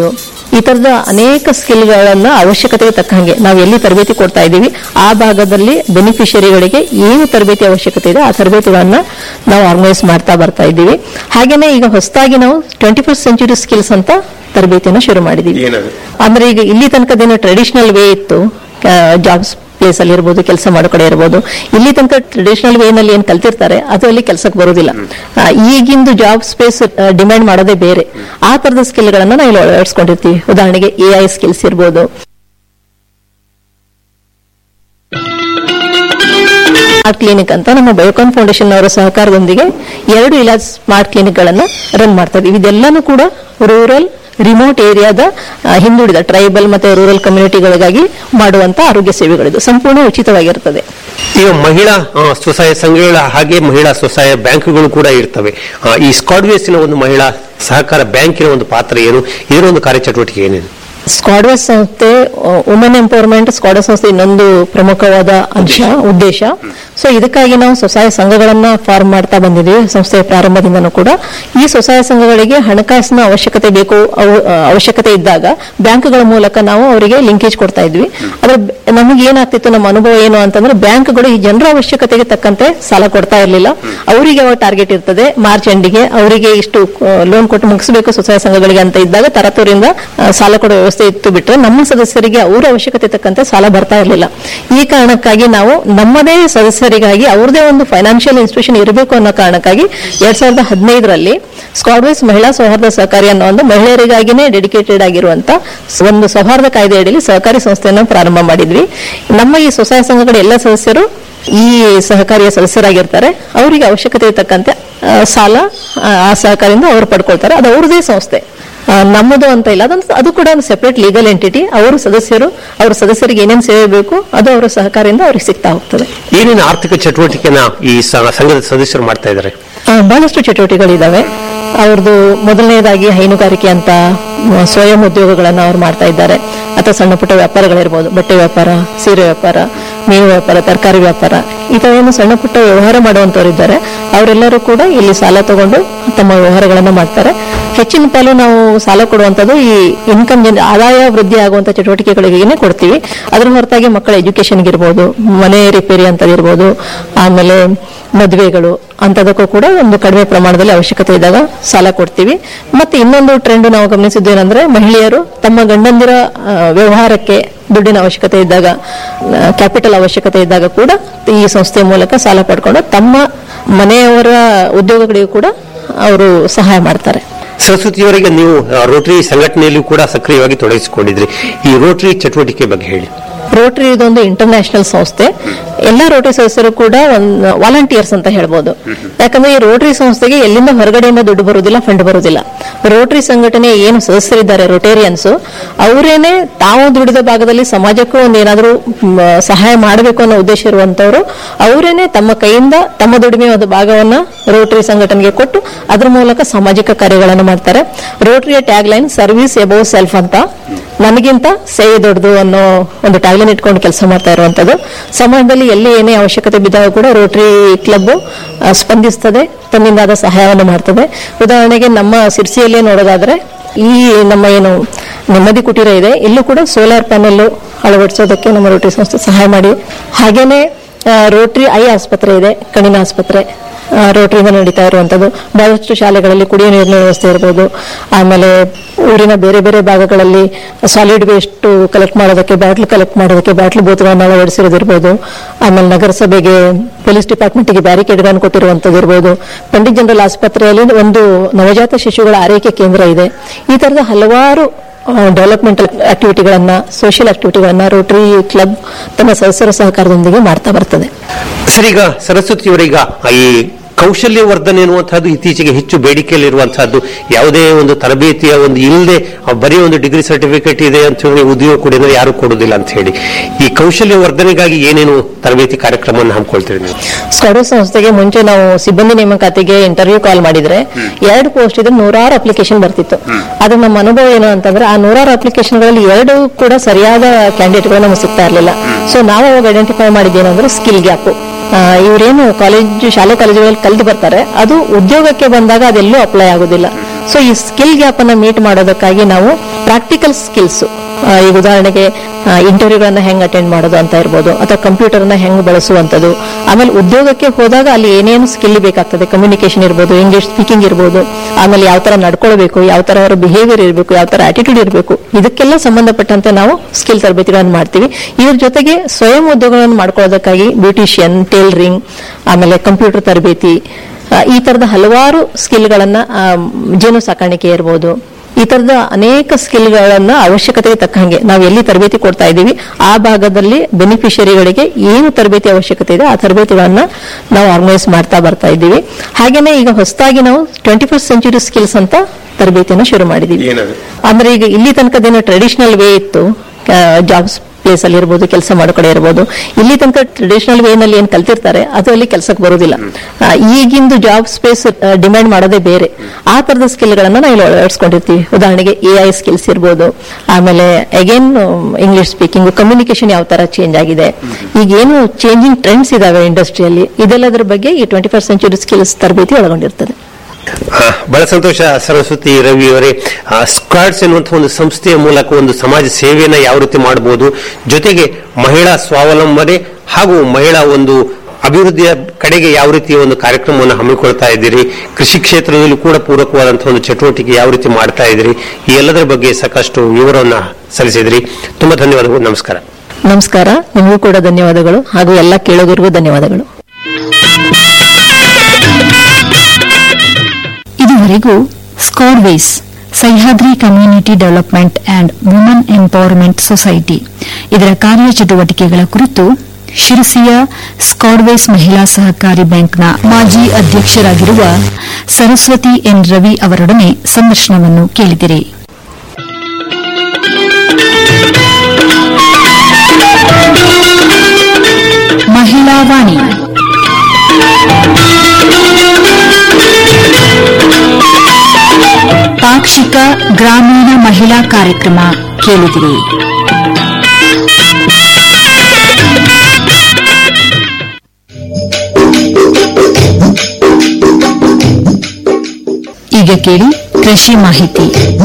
ಈ ತರದ ಅನೇಕ ಸ್ಕಿಲ್ಗಳನ್ನ ಅವಶ್ಯಕತೆಗೆ ತಕ್ಕ ಹಾಗೆ ನಾವು ಎಲ್ಲಿ ತರಬೇತಿ ಕೊಡ್ತಾ ಇದ್ದೀವಿ ಆ ಭಾಗದಲ್ಲಿ ಬೆನಿಫಿಷರಿಗಳಿಗೆ ಏನು ತರಬೇತಿ ಅವಶ್ಯಕತೆ ಇದೆ ಆ ತರಬೇತಿಗಳನ್ನ ನಾವು ಆರ್ಗನೈಸ್ ಮಾಡ್ತಾ ಬರ್ತಾ ಇದ್ದೀವಿ ಹಾಗೇನೆ ಈಗ ಹೊಸದಾಗಿ ನಾವು ಟ್ವೆಂಟಿ ಫಸ್ಟ್ ಸೆಂಚುರಿ ಸ್ಕಿಲ್ಸ್ ಅಂತ ತರಬೇತಿಯನ್ನು ಶುರು ಮಾಡಿದ್ದೀವಿ ಏನದು? ಅಂದ್ರೆ ಈಗ ಇಲ್ಲಿ ತನಕದೇನು ಟ್ರೆಡಿಷನಲ್ ವೇ ಇತ್ತು ಜಾಬ್ಸ್ ಪ್ಲೇಸ್ ಅಲ್ಲಿ ಇರ್ಬೋದು ಕೆಲಸ ಮಾಡೋ ಕಡೆ ಇರ್ಬೋದು ಇಲ್ಲಿ ತನಕ ಟ್ರೆಡಿಷನಲ್ ವೇನಲ್ಲಿ ಏನ್ ಕಲ್ತಿರ್ತಾರೆ ಅದು ಅಲ್ಲಿ ಕೆಲಸಕ್ಕೆ ಬರೋದಿಲ್ಲ ಆ, ಈಗಿಂದು ಜಾಬ್ ಸ್ಪೇಸ್ ಡಿಮ್ಯಾಂಡ್ ಮಾಡೋದೇ ಬೇರೆ ಆ ತರದ ಸ್ಕಿಲ್ಗಳನ್ನ ನಾವು ಇಲ್ಲಿ ಅಳವಡಿಸ್ಕೊಂಡಿರ್ತೀವಿ ಉದಾಹರಣೆಗೆ ಎ ಐ ಸ್ಕಿಲ್ಸ್ ಇರ್ಬೋದು ಸ್ಮಾರ್ಟ್ ಕ್ಲಿನಿಕ್ ಅಂತ ನಮ್ಮ ಬಯೋಕಾನ್ ಫೌಂಡೇಶನ್ ಅವರ ಸಹಕಾರದೊಂದಿಗೆ ಎರಡು ಇಲಾಜ್ ಸ್ಮಾರ್ಟ್ ಕ್ಲಿನಿಕ್ ಗಳನ್ನ ರನ್ ಮಾಡ್ತಾ ಇದೀವಿ ಇದೆಲ್ಲಾನು ಕೂಡ ರೂರಲ್ ರಿಮೋಟ್ ಏರಿಯಾದ ಆ, ಹಿಂದುಳಿದ ಟ್ರೈಬಲ್ ಮತ್ತೆ ರೂರಲ್ ಕಮ್ಯುನಿಟಿಗಳಿಗಾಗಿ ಮಾಡುವಂತ ಆರೋಗ್ಯ ಸೇವೆಗಳಿದು ಸಂಪೂರ್ಣ ಉಚಿತವಾಗಿರುತ್ತದೆ ಈಗ ಮಹಿಳಾ ಆ, ಸ್ವಸಹಾಯ ಸಂಘಗಳ ಹಾಗೆ ಮಹಿಳಾ ಸ್ವಸಹಾಯ ಬ್ಯಾಂಕ್ಗಳು ಕೂಡ ಇರ್ತವೆ ಆ, ಈ ಸ್ಕಾಡ್ವೇಸಿನ ಒಂದು ಮಹಿಳಾ ಸಹಕಾರ ಬ್ಯಾಂಕಿನ ಒಂದು ಪಾತ್ರ ಏನು ಇದರ ಒಂದು ಕಾರ್ಯಚಟುವಟಿಕೆ ಏನೇನು ಸ್ಕ್ವಾಡ್ವೆಸ್ ಸಂಸ್ಥೆ ವುಮೆನ್ ಎಂಪವರ್ಮೆಂಟ್ ಸ್ಕ್ವಾಡ್ವೆಸ್ ಸಂಸ್ಥೆ ಇನ್ನೊಂದು ಪ್ರಮುಖವಾದ ಅಂಶ ಉದ್ದೇಶ ಸೊ ಇದಕ್ಕಾಗಿ ನಾವು ಸ್ವಸಹಾಯ ಸಂಘಗಳನ್ನ ಫಾರ್ಮ್ ಮಾಡ್ತಾ ಬಂದಿದ್ದೀವಿ ಸಂಸ್ಥೆಯ ಪ್ರಾರಂಭದಿಂದನೂ ಕೂಡ ಈ ಸ್ವಸಹಾಯ ಸಂಘಗಳಿಗೆ ಹಣಕಾಸಿನ ಅವಶ್ಯಕತೆ ಬೇಕು ಅವ- ಆ, ಅವಶ್ಯಕತೆ ಇದ್ದಾಗ ಬ್ಯಾಂಕ್ಗಳ ಮೂಲಕ ನಾವು ಅವರಿಗೆ ಲಿಂಕೇಜ್ ಕೊಡ್ತಾ ಇದ್ವಿ ಆದ್ರೆ ಬ- ನಮಗೆ ಏನಾಗ್ತಿತ್ತು ನಮ್ಮ ಅನುಭವ ಏನು ಅಂತಂದ್ರೆ ಬ್ಯಾಂಕ್ಗಳು ಈ ಜನರ ಅವಶ್ಯಕತೆಗೆ ತಕ್ಕಂತೆ ಸಾಲ ಕೊಡ್ತಾ ಇರಲಿಲ್ಲ ಅವರಿಗೆ ಯಾವ ಟಾರ್ಗೆಟ್ ಇರ್ತದೆ ಮಾರ್ಚ್ ಎಂಡಿಗೆ ಅವರಿಗೆ ಇಷ್ಟು ಲೋನ್ ಕೊಟ್ಟು ಮುಗಿಸಬೇಕು ಸ್ವಸಹಾಯ ಸಂಘಗಳಿಗೆ ಅಂತ ಇದ್ದಾಗ ತರತೂರಿಂದ ಆ, ಸಾಲ ಕೊಡೋ ವ್ಯವಸ್ಥೆ ಇತ್ತು ಬಿಟ್ರೆ ನಮ್ಮ ಸದಸ್ಯರಿಗೆ ಅವರ ಅವಶ್ಯಕತೆ ತಕ್ಕಂತೆ ಸಾಲ ಬರ್ತಾ ಇರಲಿಲ್ಲ ಈ ಕಾರಣಕ್ಕಾಗಿ ನಾವು ನಮ್ಮದೇ ಸದಸ್ಯರಿಗಾಗಿ ಅವ್ರದೇ ಒಂದು ಫೈನಾನ್ಷಿಯಲ್ ಇನ್ಸ್ಟಿಟ್ಯೂಷನ್ ಇರಬೇಕು ಅನ್ನೋ ಕಾರಣಕ್ಕಾಗಿ ಎರಡ್ ಸಾವಿರದ ಹದಿನೈದರಲ್ಲಿ ಸ್ಕಾಡ್ವೈಸ್ ಮಹಿಳಾ ಸೌಹಾರ್ದ ಸಹಕಾರಿ ಅನ್ನೋ ಒಂದು ಮಹಿಳೆಯರಿಗಾಗಿನೇ ಡೆಡಿಕೇಟೆಡ್ ಆಗಿರುವಂತ ಒಂದು ಸೌಹಾರ್ದ ಕಾಯ್ದೆ ಅಡಿಯಲ್ಲಿ ಸಹಕಾರಿ ಸಂಸ್ಥೆಯನ್ನು ಪ್ರಾರಂಭ ಮಾಡಿದ್ವಿ ನಮ್ಮ ಈ ಸ್ವಸಹಾಯ ಸಂಘಗಳ ಎಲ್ಲ ಸದಸ್ಯರು ಈ ಸಹಕಾರಿಯ ಸದಸ್ಯರಾಗಿರ್ತಾರೆ ಅವರಿಗೆ ಅವಶ್ಯಕತೆ ತಕ್ಕಂತೆ ಆ, ಸಾಲ ಆ, ಆ ಸಹಕಾರಿಯಿಂದ ಅವರು ಪಡ್ಕೊಳ್ತಾರೆ ಅದು ಅವ್ರದೇ ಸಂಸ್ಥೆ ಆ, ನಮ್ಮದು ಅಂತ ಇಲ್ಲ ಅದೊಂದು ಅದು ಕೂಡ ಒಂದು ಸೆಪರೇಟ್ ಲೀಗಲ್ ಎಂಟಿಟಿ ಅವರು ಸದಸ್ಯರು ಅವ್ರ ಸದಸ್ಯರಿಗೆ ಏನೇನು ಸೇವೆ ಬೇಕು ಅದು ಅವರ ಸಹಕಾರದಿಂದ ಅವ್ರಿಗೆ ಸಿಗ್ತಾ ಹೋಗ್ತದೆ ಏನೇನು ಆರ್ಥಿಕ ಚಟುವಟಿಕೆನ ಈ ಸ- ಸಂಘದ ಸದಸ್ಯರು ಮಾಡ್ತಾ ಇದ್ದಾರೆ ಆ, ಬಹಳಷ್ಟು ಚಟುವಟಿಕೆಗಳಿದಾವೆ ಅವ್ರದ್ದು ಮೊದಲನೇದಾಗಿ ಹೈನುಗಾರಿಕೆ ಅಂತ ಮ, ಸ್ವಯಂ ಉದ್ಯೋಗಗಳನ್ನು ಅವ್ರು ಮಾಡ್ತಾ ಇದ್ದಾರೆ ಅಥವಾ ಸಣ್ಣ ಪುಟ್ಟ ವ್ಯಾಪಾರಗಳಿರ್ಬೋದು ಬಟ್ಟೆ ವ್ಯಾಪಾರ ಸೀರೆ ವ್ಯಾಪಾರ ಮೀನು ವ್ಯಾಪಾರ ತರಕಾರಿ ವ್ಯಾಪಾರ ಈ ತರ ಏನು ಸಣ್ಣ ಪುಟ್ಟ ವ್ಯವಹಾರ ಮಾಡುವಂತವ್ರು ಇದ್ದಾರೆ ಅವರೆಲ್ಲರೂ ಕೂಡ ಇಲ್ಲಿ ಸಾಲ ತಗೊಂಡು ತಮ್ಮ ವ್ಯವಹಾರಗಳನ್ನು ಮಾಡ್ತಾರೆ ಹೆಚ್ಚಿನ ಪಾಲು ನಾವು ಸಾಲ ಕೊಡುವಂತದ್ದು ಈ ಇನ್ಕಮ್ ಜನ ಆದಾಯ ವೃದ್ಧಿ ಆಗುವಂತ ಚಟುವಟಿಕೆಗಳಿಗೆ ಕೊಡ್ತೀವಿ ಅದ್ರ ಹೊರತಾಗಿ ಮಕ್ಕಳ ಎಜುಕೇಶನ್ಗೆ ಇರ್ಬೋದು ಮನೆ ರಿಪೇರಿ ಅಂತದಿರ್ಬೋದು ಆಮೇಲೆ ಮದುವೆಗಳು ಅಂತದಕ್ಕೂ ಕೂಡ ಒಂದು ಕಡಿಮೆ ಪ್ರಮಾಣದಲ್ಲಿ ಅವಶ್ಯಕತೆ ಇದ್ದಾಗ ಸಾಲ ಕೊಡ್ತೀವಿ ಮತ್ತೆ ಇನ್ನೊಂದು ಟ್ರೆಂಡ್ ನಾವು ಗಮನಿಸಿದ್ದು ಏನಂದ್ರೆ ಮಹಿಳೆಯರು ತಮ್ಮ ಗಂಡಂದಿರ ಆ, ವ್ಯವಹಾರಕ್ಕೆ ದುಡ್ಡಿನ ಅವಶ್ಯಕತೆ ಇದ್ದಾಗ ಕ್ಯಾಪಿಟಲ್ ಅವಶ್ಯಕತೆ ಇದ್ದಾಗ ಕೂಡ ಈ ಸಂಸ್ಥೆ ಮೂಲಕ ಸಾಲ ಪಡ್ಕೊಂಡು ತಮ್ಮ ಮನೆಯವರ ಉದ್ಯೋಗಗಳಿಗೂ ಕೂಡ ಅವರು ಸಹಾಯ ಮಾಡ್ತಾರೆ ಸರಸ್ವತಿಯವರಿಗೆ ನೀವು ಆ, ರೋಟರಿ ಸಂಘಟನೆಯಲ್ಲೂ ಕೂಡ ಸಕ್ರಿಯವಾಗಿ ತೊಡಗಿಸಿಕೊಂಡಿದ್ರಿ ಈ ರೋಟರಿ ಚಟುವಟಿಕೆ ಬಗ್ಗೆ ಹೇಳಿ ರೋಟರಿ ಇದೊಂದು ಇಂಟರ್ನ್ಯಾಷನಲ್ ಸಂಸ್ಥೆ ಎಲ್ಲ ರೋಟರಿ ಸದಸ್ಯರು ಕೂಡ ಒಂದು ವಾಲಂಟಿಯರ್ಸ್ ಅಂತ ಹೇಳ್ಬೋದು ಯಾಕಂದ್ರೆ ಈ ರೋಟರಿ ಸಂಸ್ಥೆಗೆ ಎಲ್ಲಿಂದ ಹೊರಗಡೆಯಿಂದ ದುಡ್ಡು ಬರುವುದಿಲ್ಲ ಫಂಡ್ ಬರುವುದಿಲ್ಲ ರೋಟರಿ ಸಂಘಟನೆ ಏನು ಸದಸ್ಯರಿದ್ದಾರೆ ರೋಟೇರಿಯನ್ಸ್ ಅವರೇನೆ ತಾವು ದುಡಿದ ಭಾಗದಲ್ಲಿ ಸಮಾಜಕ್ಕೂ ಒಂದು ಏನಾದರೂ ಮ್, ಸಹಾಯ ಮಾಡಬೇಕು ಅನ್ನೋ ಉದ್ದೇಶ ಇರುವಂತವರು ಅವರೇನೆ ತಮ್ಮ ಕೈಯಿಂದ ತಮ್ಮ ದುಡಿಮೆ ಒಂದು ಭಾಗವನ್ನ ರೋಟರಿ ಸಂಘಟನೆಗೆ ಕೊಟ್ಟು ಅದ್ರ ಮೂಲಕ ಸಾಮಾಜಿಕ ಕಾರ್ಯಗಳನ್ನು ಮಾಡ್ತಾರೆ ರೋಟರಿಯ tagline service above self ಅಂತ ನನಗಿಂತ ಸೇವೆ ದೊಡ್ಡದು ಅನ್ನೋ ಒಂದು ಟ್ಯಾಗ್ಲೈನ್ ಇಟ್ಕೊಂಡು ಕೆಲಸ ಮಾಡ್ತಾ ಇರುವಂತದ್ದು ಸಮಾಜದಲ್ಲಿ ಎಲ್ಲಿ ಏನೇ ಅವಶ್ಯಕತೆ ಬಿದ್ದಾಗ ಕೂಡ ರೋಟರಿ ಕ್ಲಬ್ ಸ್ಪಂದಿಸ್ತದೆ ತನ್ನಿಂದಾದ ಸಹಾಯವನ್ನು ಮಾಡ್ತದೆ ಉದಾಹರಣೆಗೆ ನಮ್ಮ ಸಿರ್ಸಿಯಲ್ಲೇ ನೋಡೋದಾದ್ರೆ ಈ ನಮ್ಮ ಏನು ನೆಮ್ಮದಿ ಕುಟೀರ ಇದೆ ಇಲ್ಲೂ ಕೂಡ ಸೋಲಾರ್ ಪ್ಯಾನೆಲ್ ಅಳವಡಿಸೋದಕ್ಕೆ ನಮ್ಮ ರೋಟರಿ ಸಂಸ್ಥೆ ಸಹಾಯ ಮಾಡಿ ಹಾಗೇನೆ ಆ, ರೋಟರಿ ಐ ಆಸ್ಪತ್ರೆ ಇದೆ ಕಣ್ಣಿನ ಆಸ್ಪತ್ರೆ ಆ, ರೋಟರಿಯಿಂದ ನಡೀತಾ ಇರುವಂತದ್ದು ಬಹಳಷ್ಟು ಶಾಲೆಗಳಲ್ಲಿ ಕುಡಿಯುವ ನೀರಿನ ವ್ಯವಸ್ಥೆ ಇರ್ಬೋದು ಆಮೇಲೆ ಊರಿನ ಬೇರೆ ಬೇರೆ ಭಾಗಗಳಲ್ಲಿ ಸಾಲಿಡ್ ವೇಸ್ಟ್ ಕಲೆಕ್ಟ್ ಮಾಡೋದಕ್ಕೆ ಬ್ಯಾಟ್ಲ್ ಕಲೆಕ್ಟ್ ಮಾಡೋದಕ್ಕೆ ಬ್ಯಾಟ್ಲ್ ಬೂತ್ಗಳನ್ನು ಅಳವಡಿಸಿರೋದಿರ್ಬೋದು ಆಮೇಲೆ ನಗರಸಭೆಗೆ ಪೊಲೀಸ್ ಡಿಪಾರ್ಟ್ಮೆಂಟ್ಗೆ ಬ್ಯಾರಿಕೇಡ್ಗಳನ್ನು ಕೊಟ್ಟಿರುವಂತದ್ದು ಇರ್ಬೋದು ಪಂಡಿತ್ ಜನರಲ್ ಆಸ್ಪತ್ರೆಯಲ್ಲಿ ಒಂದು ನವಜಾತ ಶಿಶುಗಳ ಆರೈಕೆ ಕೇಂದ್ರ ಇದೆ ಈ ತರದ ಹಲವಾರು ಡೆವಲಪ್ಮೆಂಟಲ್ ಆಕ್ಟಿವಿಟಿಗಳನ್ನ ಸೋಷಿಯಲ್ ಆಕ್ಟಿವಿಟಿಗಳನ್ನ ರೋಟರಿ ಕ್ಲಬ್ ತನ್ನ ಸದಸ್ಯರ ಸಹಕಾರದೊಂದಿಗೆ ಮಾಡ್ತಾ ಬರ್ತದೆ ಸರ್ ಈಗ ಸರಸ್ವತಿಯವರೀಗ ಈ ಕೌಶಲ್ಯ ವರ್ಧನೆ ಎನ್ನುವಂತಹದ್ದು ಇತ್ತೀಚೆಗೆ ಹೆಚ್ಚು ಬೇಡಿಕೆಯಲ್ಲಿರುವಂತಹದ್ದು ಯಾವುದೇ ಒಂದು ತರಬೇತಿಯ ಒಂದು ಇಲ್ಲದೆ ಬರೀ ಒಂದು ಡಿಗ್ರಿ ಸರ್ಟಿಫಿಕೇಟ್ ಇದೆ ಅಂತ ಹೇಳಿ ಉದ್ಯೋಗ ಕೊಡಿದ್ರೆ ಯಾರು ಕೊಡುದಿಲ್ಲ ಅಂತ ಹೇಳಿ ಈ ಕೌಶಲ್ಯ ವರ್ಧನೆಗಾಗಿ ಏನೇನು ತರಬೇತಿ ಕಾರ್ಯಕ್ರಮವನ್ನು ಹಮ್ಮಿಕೊಳ್ತೀರಿ ನೀವು ಸ್ಕಡು ಸಂಸ್ಥೆಗೆ ಮುಂಚೆ ನಾವು ಸಿಬ್ಬಂದಿ ನೇಮಕಾತಿಗೆ ಇಂಟರ್ವ್ಯೂ ಕಾಲ್ ಮಾಡಿದ್ರೆ ಎರಡು ಪೋಸ್ಟ್ ಇದ್ರೆ ನೂರಾರು ಅಪ್ಲಿಕೇಶನ್ ಬರ್ತಿತ್ತು ಅದು ನಮ್ಮ ಅನುಭವ ಏನು ಅಂತಂದ್ರೆ ಆ ನೂರಾರು ಅಪ್ಲಿಕೇಶನ್ಗಳಲ್ಲಿ ಎರಡು ಕೂಡ ಸರಿಯಾದ ಕ್ಯಾಂಡಿಡೇಟ್ಗಳು ನಮಗೆ ಸಿಗ್ತಾ ಇರಲಿಲ್ಲ ಸೊ ನಾವು ಅವಾಗ ಐಡೆಂಟಿಫೈ ಮಾಡಿದ್ದೇನೆಂದ್ರೆ ಸ್ಕಿಲ್ ಗ್ಯಾಪ್ ಇವರೇನು ಕಾಲೇಜ್ ಶಾಲೆ ಕಾಲೇಜುಗಳಲ್ಲಿ ಕಲ್ತು ಬರ್ತಾರೆ ಅದು ಉದ್ಯೋಗಕ್ಕೆ ಬಂದಾಗ ಅದೆಲ್ಲೂ ಅಪ್ಲೈ ಆಗೋದಿಲ್ಲ ಸೊ ಈ ಸ್ಕಿಲ್ ಗ್ಯಾಪ್ ಅನ್ನ ಮೀಟ್ ಮಾಡೋದಕ್ಕಾಗಿ ನಾವು ಪ್ರಾಕ್ಟಿಕಲ್ ಸ್ಕಿಲ್ಸ್ ಈಗ ಉದಾಹರಣೆಗೆ ಇಂಟರ್ವ್ಯೂಗಳನ್ನ ಹೆಂಗ್ ಅಟೆಂಡ್ ಮಾಡೋದು ಅಂತ ಇರ್ಬೋದು ಅಥವಾ ಕಂಪ್ಯೂಟರ್ ನ ಹೆಂಗ್ ಬಳಸುವಂತದ್ದು ಆಮೇಲೆ ಉದ್ಯೋಗಕ್ಕೆ ಹೋದಾಗ ಅಲ್ಲಿ ಏನೇನು ಸ್ಕಿಲ್ ಬೇಕಾಗ್ತದೆ ಕಮ್ಯುನಿಕೇಶನ್ ಇರ್ಬೋದು ಇಂಗ್ಲಿಷ್ ಸ್ಪೀಕಿಂಗ್ ಇರ್ಬೋದು ಆಮೇಲೆ ಯಾವ ತರ ನಡ್ಕೊಳ್ಬೇಕು ಯಾವ ತರ ಅವರ ಬಿಹೇವಿಯರ್ ಇರಬೇಕು ಯಾವ ತರ ಆಟಿಟ್ಯೂಡ್ ಇರಬೇಕು ಇದಕ್ಕೆಲ್ಲ ಸಂಬಂಧಪಟ್ಟಂತೆ ನಾವು ಸ್ಕಿಲ್ ತರಬೇತಿಗಳನ್ನು ಮಾಡ್ತೀವಿ ಇದ್ರ ಜೊತೆಗೆ ಸ್ವಯಂ ಉದ್ಯೋಗಗಳನ್ನು ಮಾಡ್ಕೊಳ್ಳೋದಕ್ಕಾಗಿ ಬ್ಯೂಟಿಷಿಯನ್ ಟೇಲರಿಂಗ್ ಆಮೇಲೆ ಕಂಪ್ಯೂಟರ್ ತರಬೇತಿ ಆ, ಈ ತರದ ಹಲವಾರು ಸ್ಕಿಲ್ಗಳನ್ನ ಆ, ಜೇನು ಸಾಕಾಣಿಕೆ ಇರ್ಬೋದು ಈ ತರದ ಅನೇಕ ಸ್ಕಿಲ್ಗಳನ್ನ ಅವಶ್ಯಕತೆಗೆ ತಕ್ಕ ಹಾಗೆ ನಾವು ಎಲ್ಲಿ ತರಬೇತಿ ಕೊಡ್ತಾ ಇದ್ದೀವಿ ಆ ಭಾಗದಲ್ಲಿ ಬೆನಿಫಿಷರಿಗಳಿಗೆ ಏನು ತರಬೇತಿ ಅವಶ್ಯಕತೆ ಇದೆ ಆ ತರಬೇತಿಗಳನ್ನ ನಾವು ಆರ್ಗನೈಸ್ ಮಾಡ್ತಾ ಬರ್ತಾ ಇದ್ದೀವಿ ಹಾಗೇನೆ ಈಗ ಹೊಸದಾಗಿ ನಾವು ಟ್ವೆಂಟಿ ಫಸ್ಟ್ ಸೆಂಚುರಿ ಸ್ಕಿಲ್ಸ್ ಅಂತ ತರಬೇತಿಯನ್ನು ಶುರು ಮಾಡಿದೀವಿ ಏನದು? ಅಂದ್ರೆ ಈಗ ಇಲ್ಲಿ ತನಕದೇನು ಟ್ರೆಡಿಷನಲ್ ವೇ ಇತ್ತು ಜಾಬ್ಸ್ ಪ್ಲೇಸ್ ಅಲ್ಲಿ ಇರ್ಬೋದು ಕೆಲಸ ಮಾಡೋ ಕಡೆ ಇರ್ಬೋದು ಇಲ್ಲಿ ತನಕ ಟ್ರೆಡಿಷನಲ್ ವೇ ನಲ್ಲಿ ಏನ್ ಕಲ್ತಿರ್ತಾರೆ ಅದು ಅಲ್ಲಿ ಕೆಲಸಕ್ಕೆ ಬರೋದಿಲ್ಲ ಆ, ಈಗಿಂದು ಜಾಬ್ ಸ್ಪೇಸ್ ಡಿಮ್ಯಾಂಡ್ ಮಾಡೋದೇ ಬೇರೆ ಆ ತರದ ಸ್ಕಿಲ್ ಗಳನ್ನ ನಾವು ಇಲ್ಲಿ ಅಳವಡಿಸ್ಕೊಂಡಿರ್ತೀವಿ ಉದಾಹರಣೆಗೆ ಎ ಐ ಸ್ಕಿಲ್ಸ್ ಇರ್ಬೋದು ಆಮೇಲೆ ಅಗೇನ್ ಇಂಗ್ಲಿಷ್ ಸ್ಪೀಕಿಂಗ್ ಕಮ್ಯುನಿಕೇಶನ್ ಯಾವ ತರ ಚೇಂಜ್ ಆಗಿದೆ ಈಗ ಏನು ಚೇಂಜಿಂಗ್ ಟ್ರೆಂಡ್ಸ್ ಇದಾವೆ ಇಂಡಸ್ಟ್ರಿಯಲ್ಲಿ ಇದೆಲ್ಲದರ ಬಗ್ಗೆ ಈ ಟ್ವೆಂಟಿ ಫಸ್ಟ್ ಸೆಂಚುರಿ ಸ್ಕಿಲ್ಸ್ ತರಬೇತಿ ಒಳಗೊಂಡಿರ್ತದೆ ಆ, ಬಹಳ ಸಂತೋಷ ಸರಸ್ವತಿ ರವಿ ಅವರೇ ಸ್ಕ್ವಾಡ್ಸ್ ಎನ್ನುವಂತಹ ಒಂದು ಸಂಸ್ಥೆಯ ಮೂಲಕ ಒಂದು ಸಮಾಜ ಸೇವೆಯನ್ನ ಯಾವ ರೀತಿ ಮಾಡಬಹುದು ಜೊತೆಗೆ ಮಹಿಳಾ ಸ್ವಾವಲಂಬನೆ ಹಾಗೂ ಮಹಿಳಾ ಒಂದು ಅಭಿವೃದ್ಧಿಯ ಕಡೆಗೆ ಯಾವ ರೀತಿಯ ಒಂದು ಕಾರ್ಯಕ್ರಮವನ್ನು ಹಮ್ಮಿಕೊಳ್ತಾ ಇದ್ದೀರಿ ಕೃಷಿ ಕ್ಷೇತ್ರದಲ್ಲೂ ಕೂಡ ಪೂರಕವಾದಂತಹ ಒಂದು ಚಟುವಟಿಕೆ ಯಾವ ರೀತಿ ಮಾಡ್ತಾ ಇದ್ದೀರಿ ಈ ಎಲ್ಲದರ ಬಗ್ಗೆ ಸಾಕಷ್ಟು ವಿವರವನ್ನ ಸಲ್ಲಿಸಿದ್ರಿ ತುಂಬಾ ಧನ್ಯವಾದಗಳು ನಮಸ್ಕಾರ ನಮಸ್ಕಾರ ನಿಮಗೂ ಕೂಡ ಧನ್ಯವಾದಗಳು ಹಾಗೂ ಎಲ್ಲ ಕೇಳೋದರಿಗೂ ಧನ್ಯವಾದಗಳು ಇದುವರೆಗೂ Scodwes Sahyadri community development and woman empowerment society ಇದರ ಕಾರ್ಯಚಟುವಟಿಕೆಗಳ ಕುರಿತು ಶಿರಸಿಯ ಸ್ಕಾಡ್ವೇಸ್ ಮಹಿಳಾ ಸಹಕಾರಿ ಬ್ಯಾಂಕ್ನ ಮಾಜಿ ಅಧ್ಯಕ್ಷರಾಗಿರುವ ಸರಸ್ವತಿ ಎನ್ ರವಿ ಅವರೊಡನೆ ಸಂದರ್ಶನವನ್ನು ಕೇಳಿದಿರಿ ಮಹಿಳಾ ವಾಣಿ ಪಾಕ್ಷಿಕ ಗ್ರಾಮೀಣ ಮಹಿಳಾ ಕಾರ್ಯಕ್ರಮ ಕೇಳಿದಿರಿ ಈಗ ಕೇಳಿ ಕೃಷಿ ಮಾಹಿತಿ